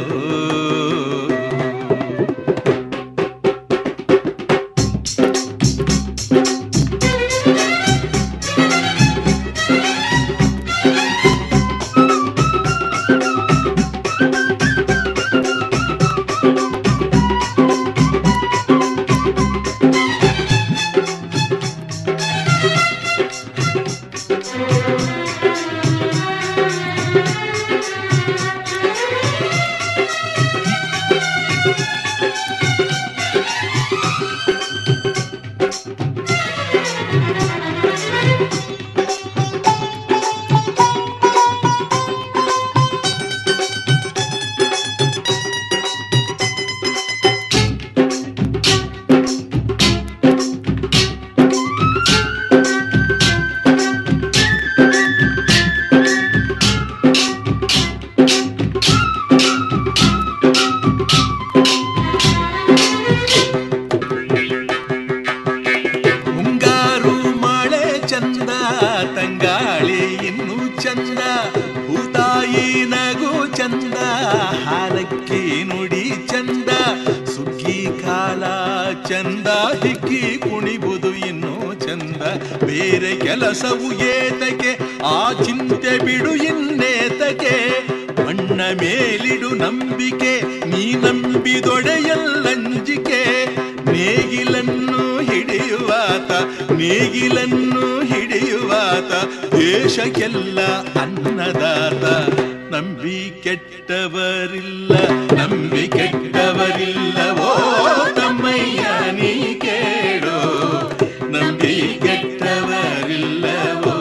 ಮುಂಗಾರು ಮಳೆ ಚಂದ ತಂಗಾಳಿ ಇನ್ನು ಚಂದ ಭೂತಾಯಿ ನಗು ಚಂದ ಹಾಲಕ್ಕಿ ನುಡಿ ಚಂದ ಸುಗ್ಗಿ ಕಾಲ ಚಂದ ಹಿಕ್ಕಿ ಕುಣಿಬುದು ಇನ್ನು ಚಂದ ಬೇರೆ ಕೆಲಸವು ಏತಕ್ಕೆ ಆ ಚಿಂತೆ ಬಿಡು ಇನ್ನೇತಕ್ಕೆ ಮಣ್ಣ ಮೇಲಿಡು ನಂಬಿಕೆ ನೀ ನಂಬಿದೊಡೆಯಲ್ಲಂಜಿಕೆ ನೇಗಿಲನ್ನು ಹಿಡಿಯುವಾತ ನೇಗಿಲನ್ನು ಹಿಡಿಯುವಾತ ದೇಶಕ್ಕೆಲ್ಲ ಅನ್ನದಾತ ನಂಬಿ ಕೆಟ್ಟವರಿಲ್ಲ ನಂಬಿ ಕೆಟ್ಟವರಿಲ್ಲವೋ ತಮ್ಮಯ್ಯ ನೀ ಕೇಳೋ ನಂಬಿ ಕೆಟ್ಟವರಿಲ್ಲವೋ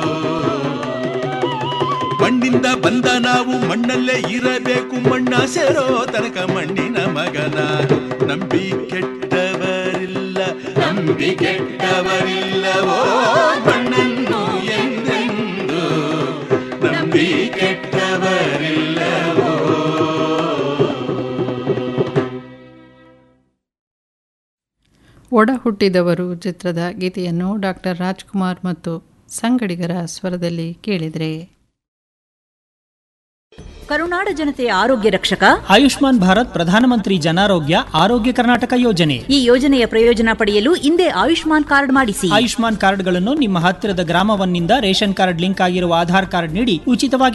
ಮಣ್ಣಿಂದ ಬಂದ ನಾವು ಮಣ್ಣಲ್ಲೇ ಇರಬೇಕು ಮಣ್ಣ ಸೇರೋ ತನಕ ಮಣ್ಣಿನ ಮಗನಾಗು ನಂಬಿ ಕೆಟ್ಟವರಿಲ್ಲ ನಂಬಿ ಕೆಟ್ಟವರಿಲ್ಲವೋ ಮಣ್ಣನ್ನು ಎಂದೆಂದು ನಂಬಿ ಕೆಟ್ಟವರಿಲ್ಲವೋ ಒಡ ಹುಟ್ಟಿದವರು ಚಿತ್ರದ ಗೀತೆಯನ್ನು ಡಾಕ್ಟರ್ ರಾಜ್ಕುಮಾರ್ ಮತ್ತು ಸಂಗಡಿಗರ ಸ್ವರದಲ್ಲಿ ಕೇಳಿದರೆ ಕರುನಾಡ ಜನತೆಯ ಆರೋಗ್ಯ ರಕ್ಷಕ ಆಯುಷ್ಮಾನ್ ಭಾರತ್ ಪ್ರಧಾನಮಂತ್ರಿ ಜನಾರೋಗ್ಯ ಆರೋಗ್ಯ ಕರ್ನಾಟಕ ಯೋಜನೆ ಈ ಯೋಜನೆಯ ಪ್ರಯೋಜನ ಪಡೆಯಲು ಇಂದೇ ಆಯುಷ್ಮಾನ್ ಕಾರ್ಡ್ ಮಾಡಿಸಿ ಆಯುಷ್ಮಾನ್ ಕಾರ್ಡ್ಗಳನ್ನು ನಿಮ್ಮ ಹತ್ತಿರದ ಗ್ರಾಮವನ್ನಿಂದ ರೇಷನ್ ಕಾರ್ಡ್ ಲಿಂಕ್ ಆಗಿರುವ ಆಧಾರ್ ಕಾರ್ಡ್ ನೀಡಿ ಉಚಿತವಾಗಿ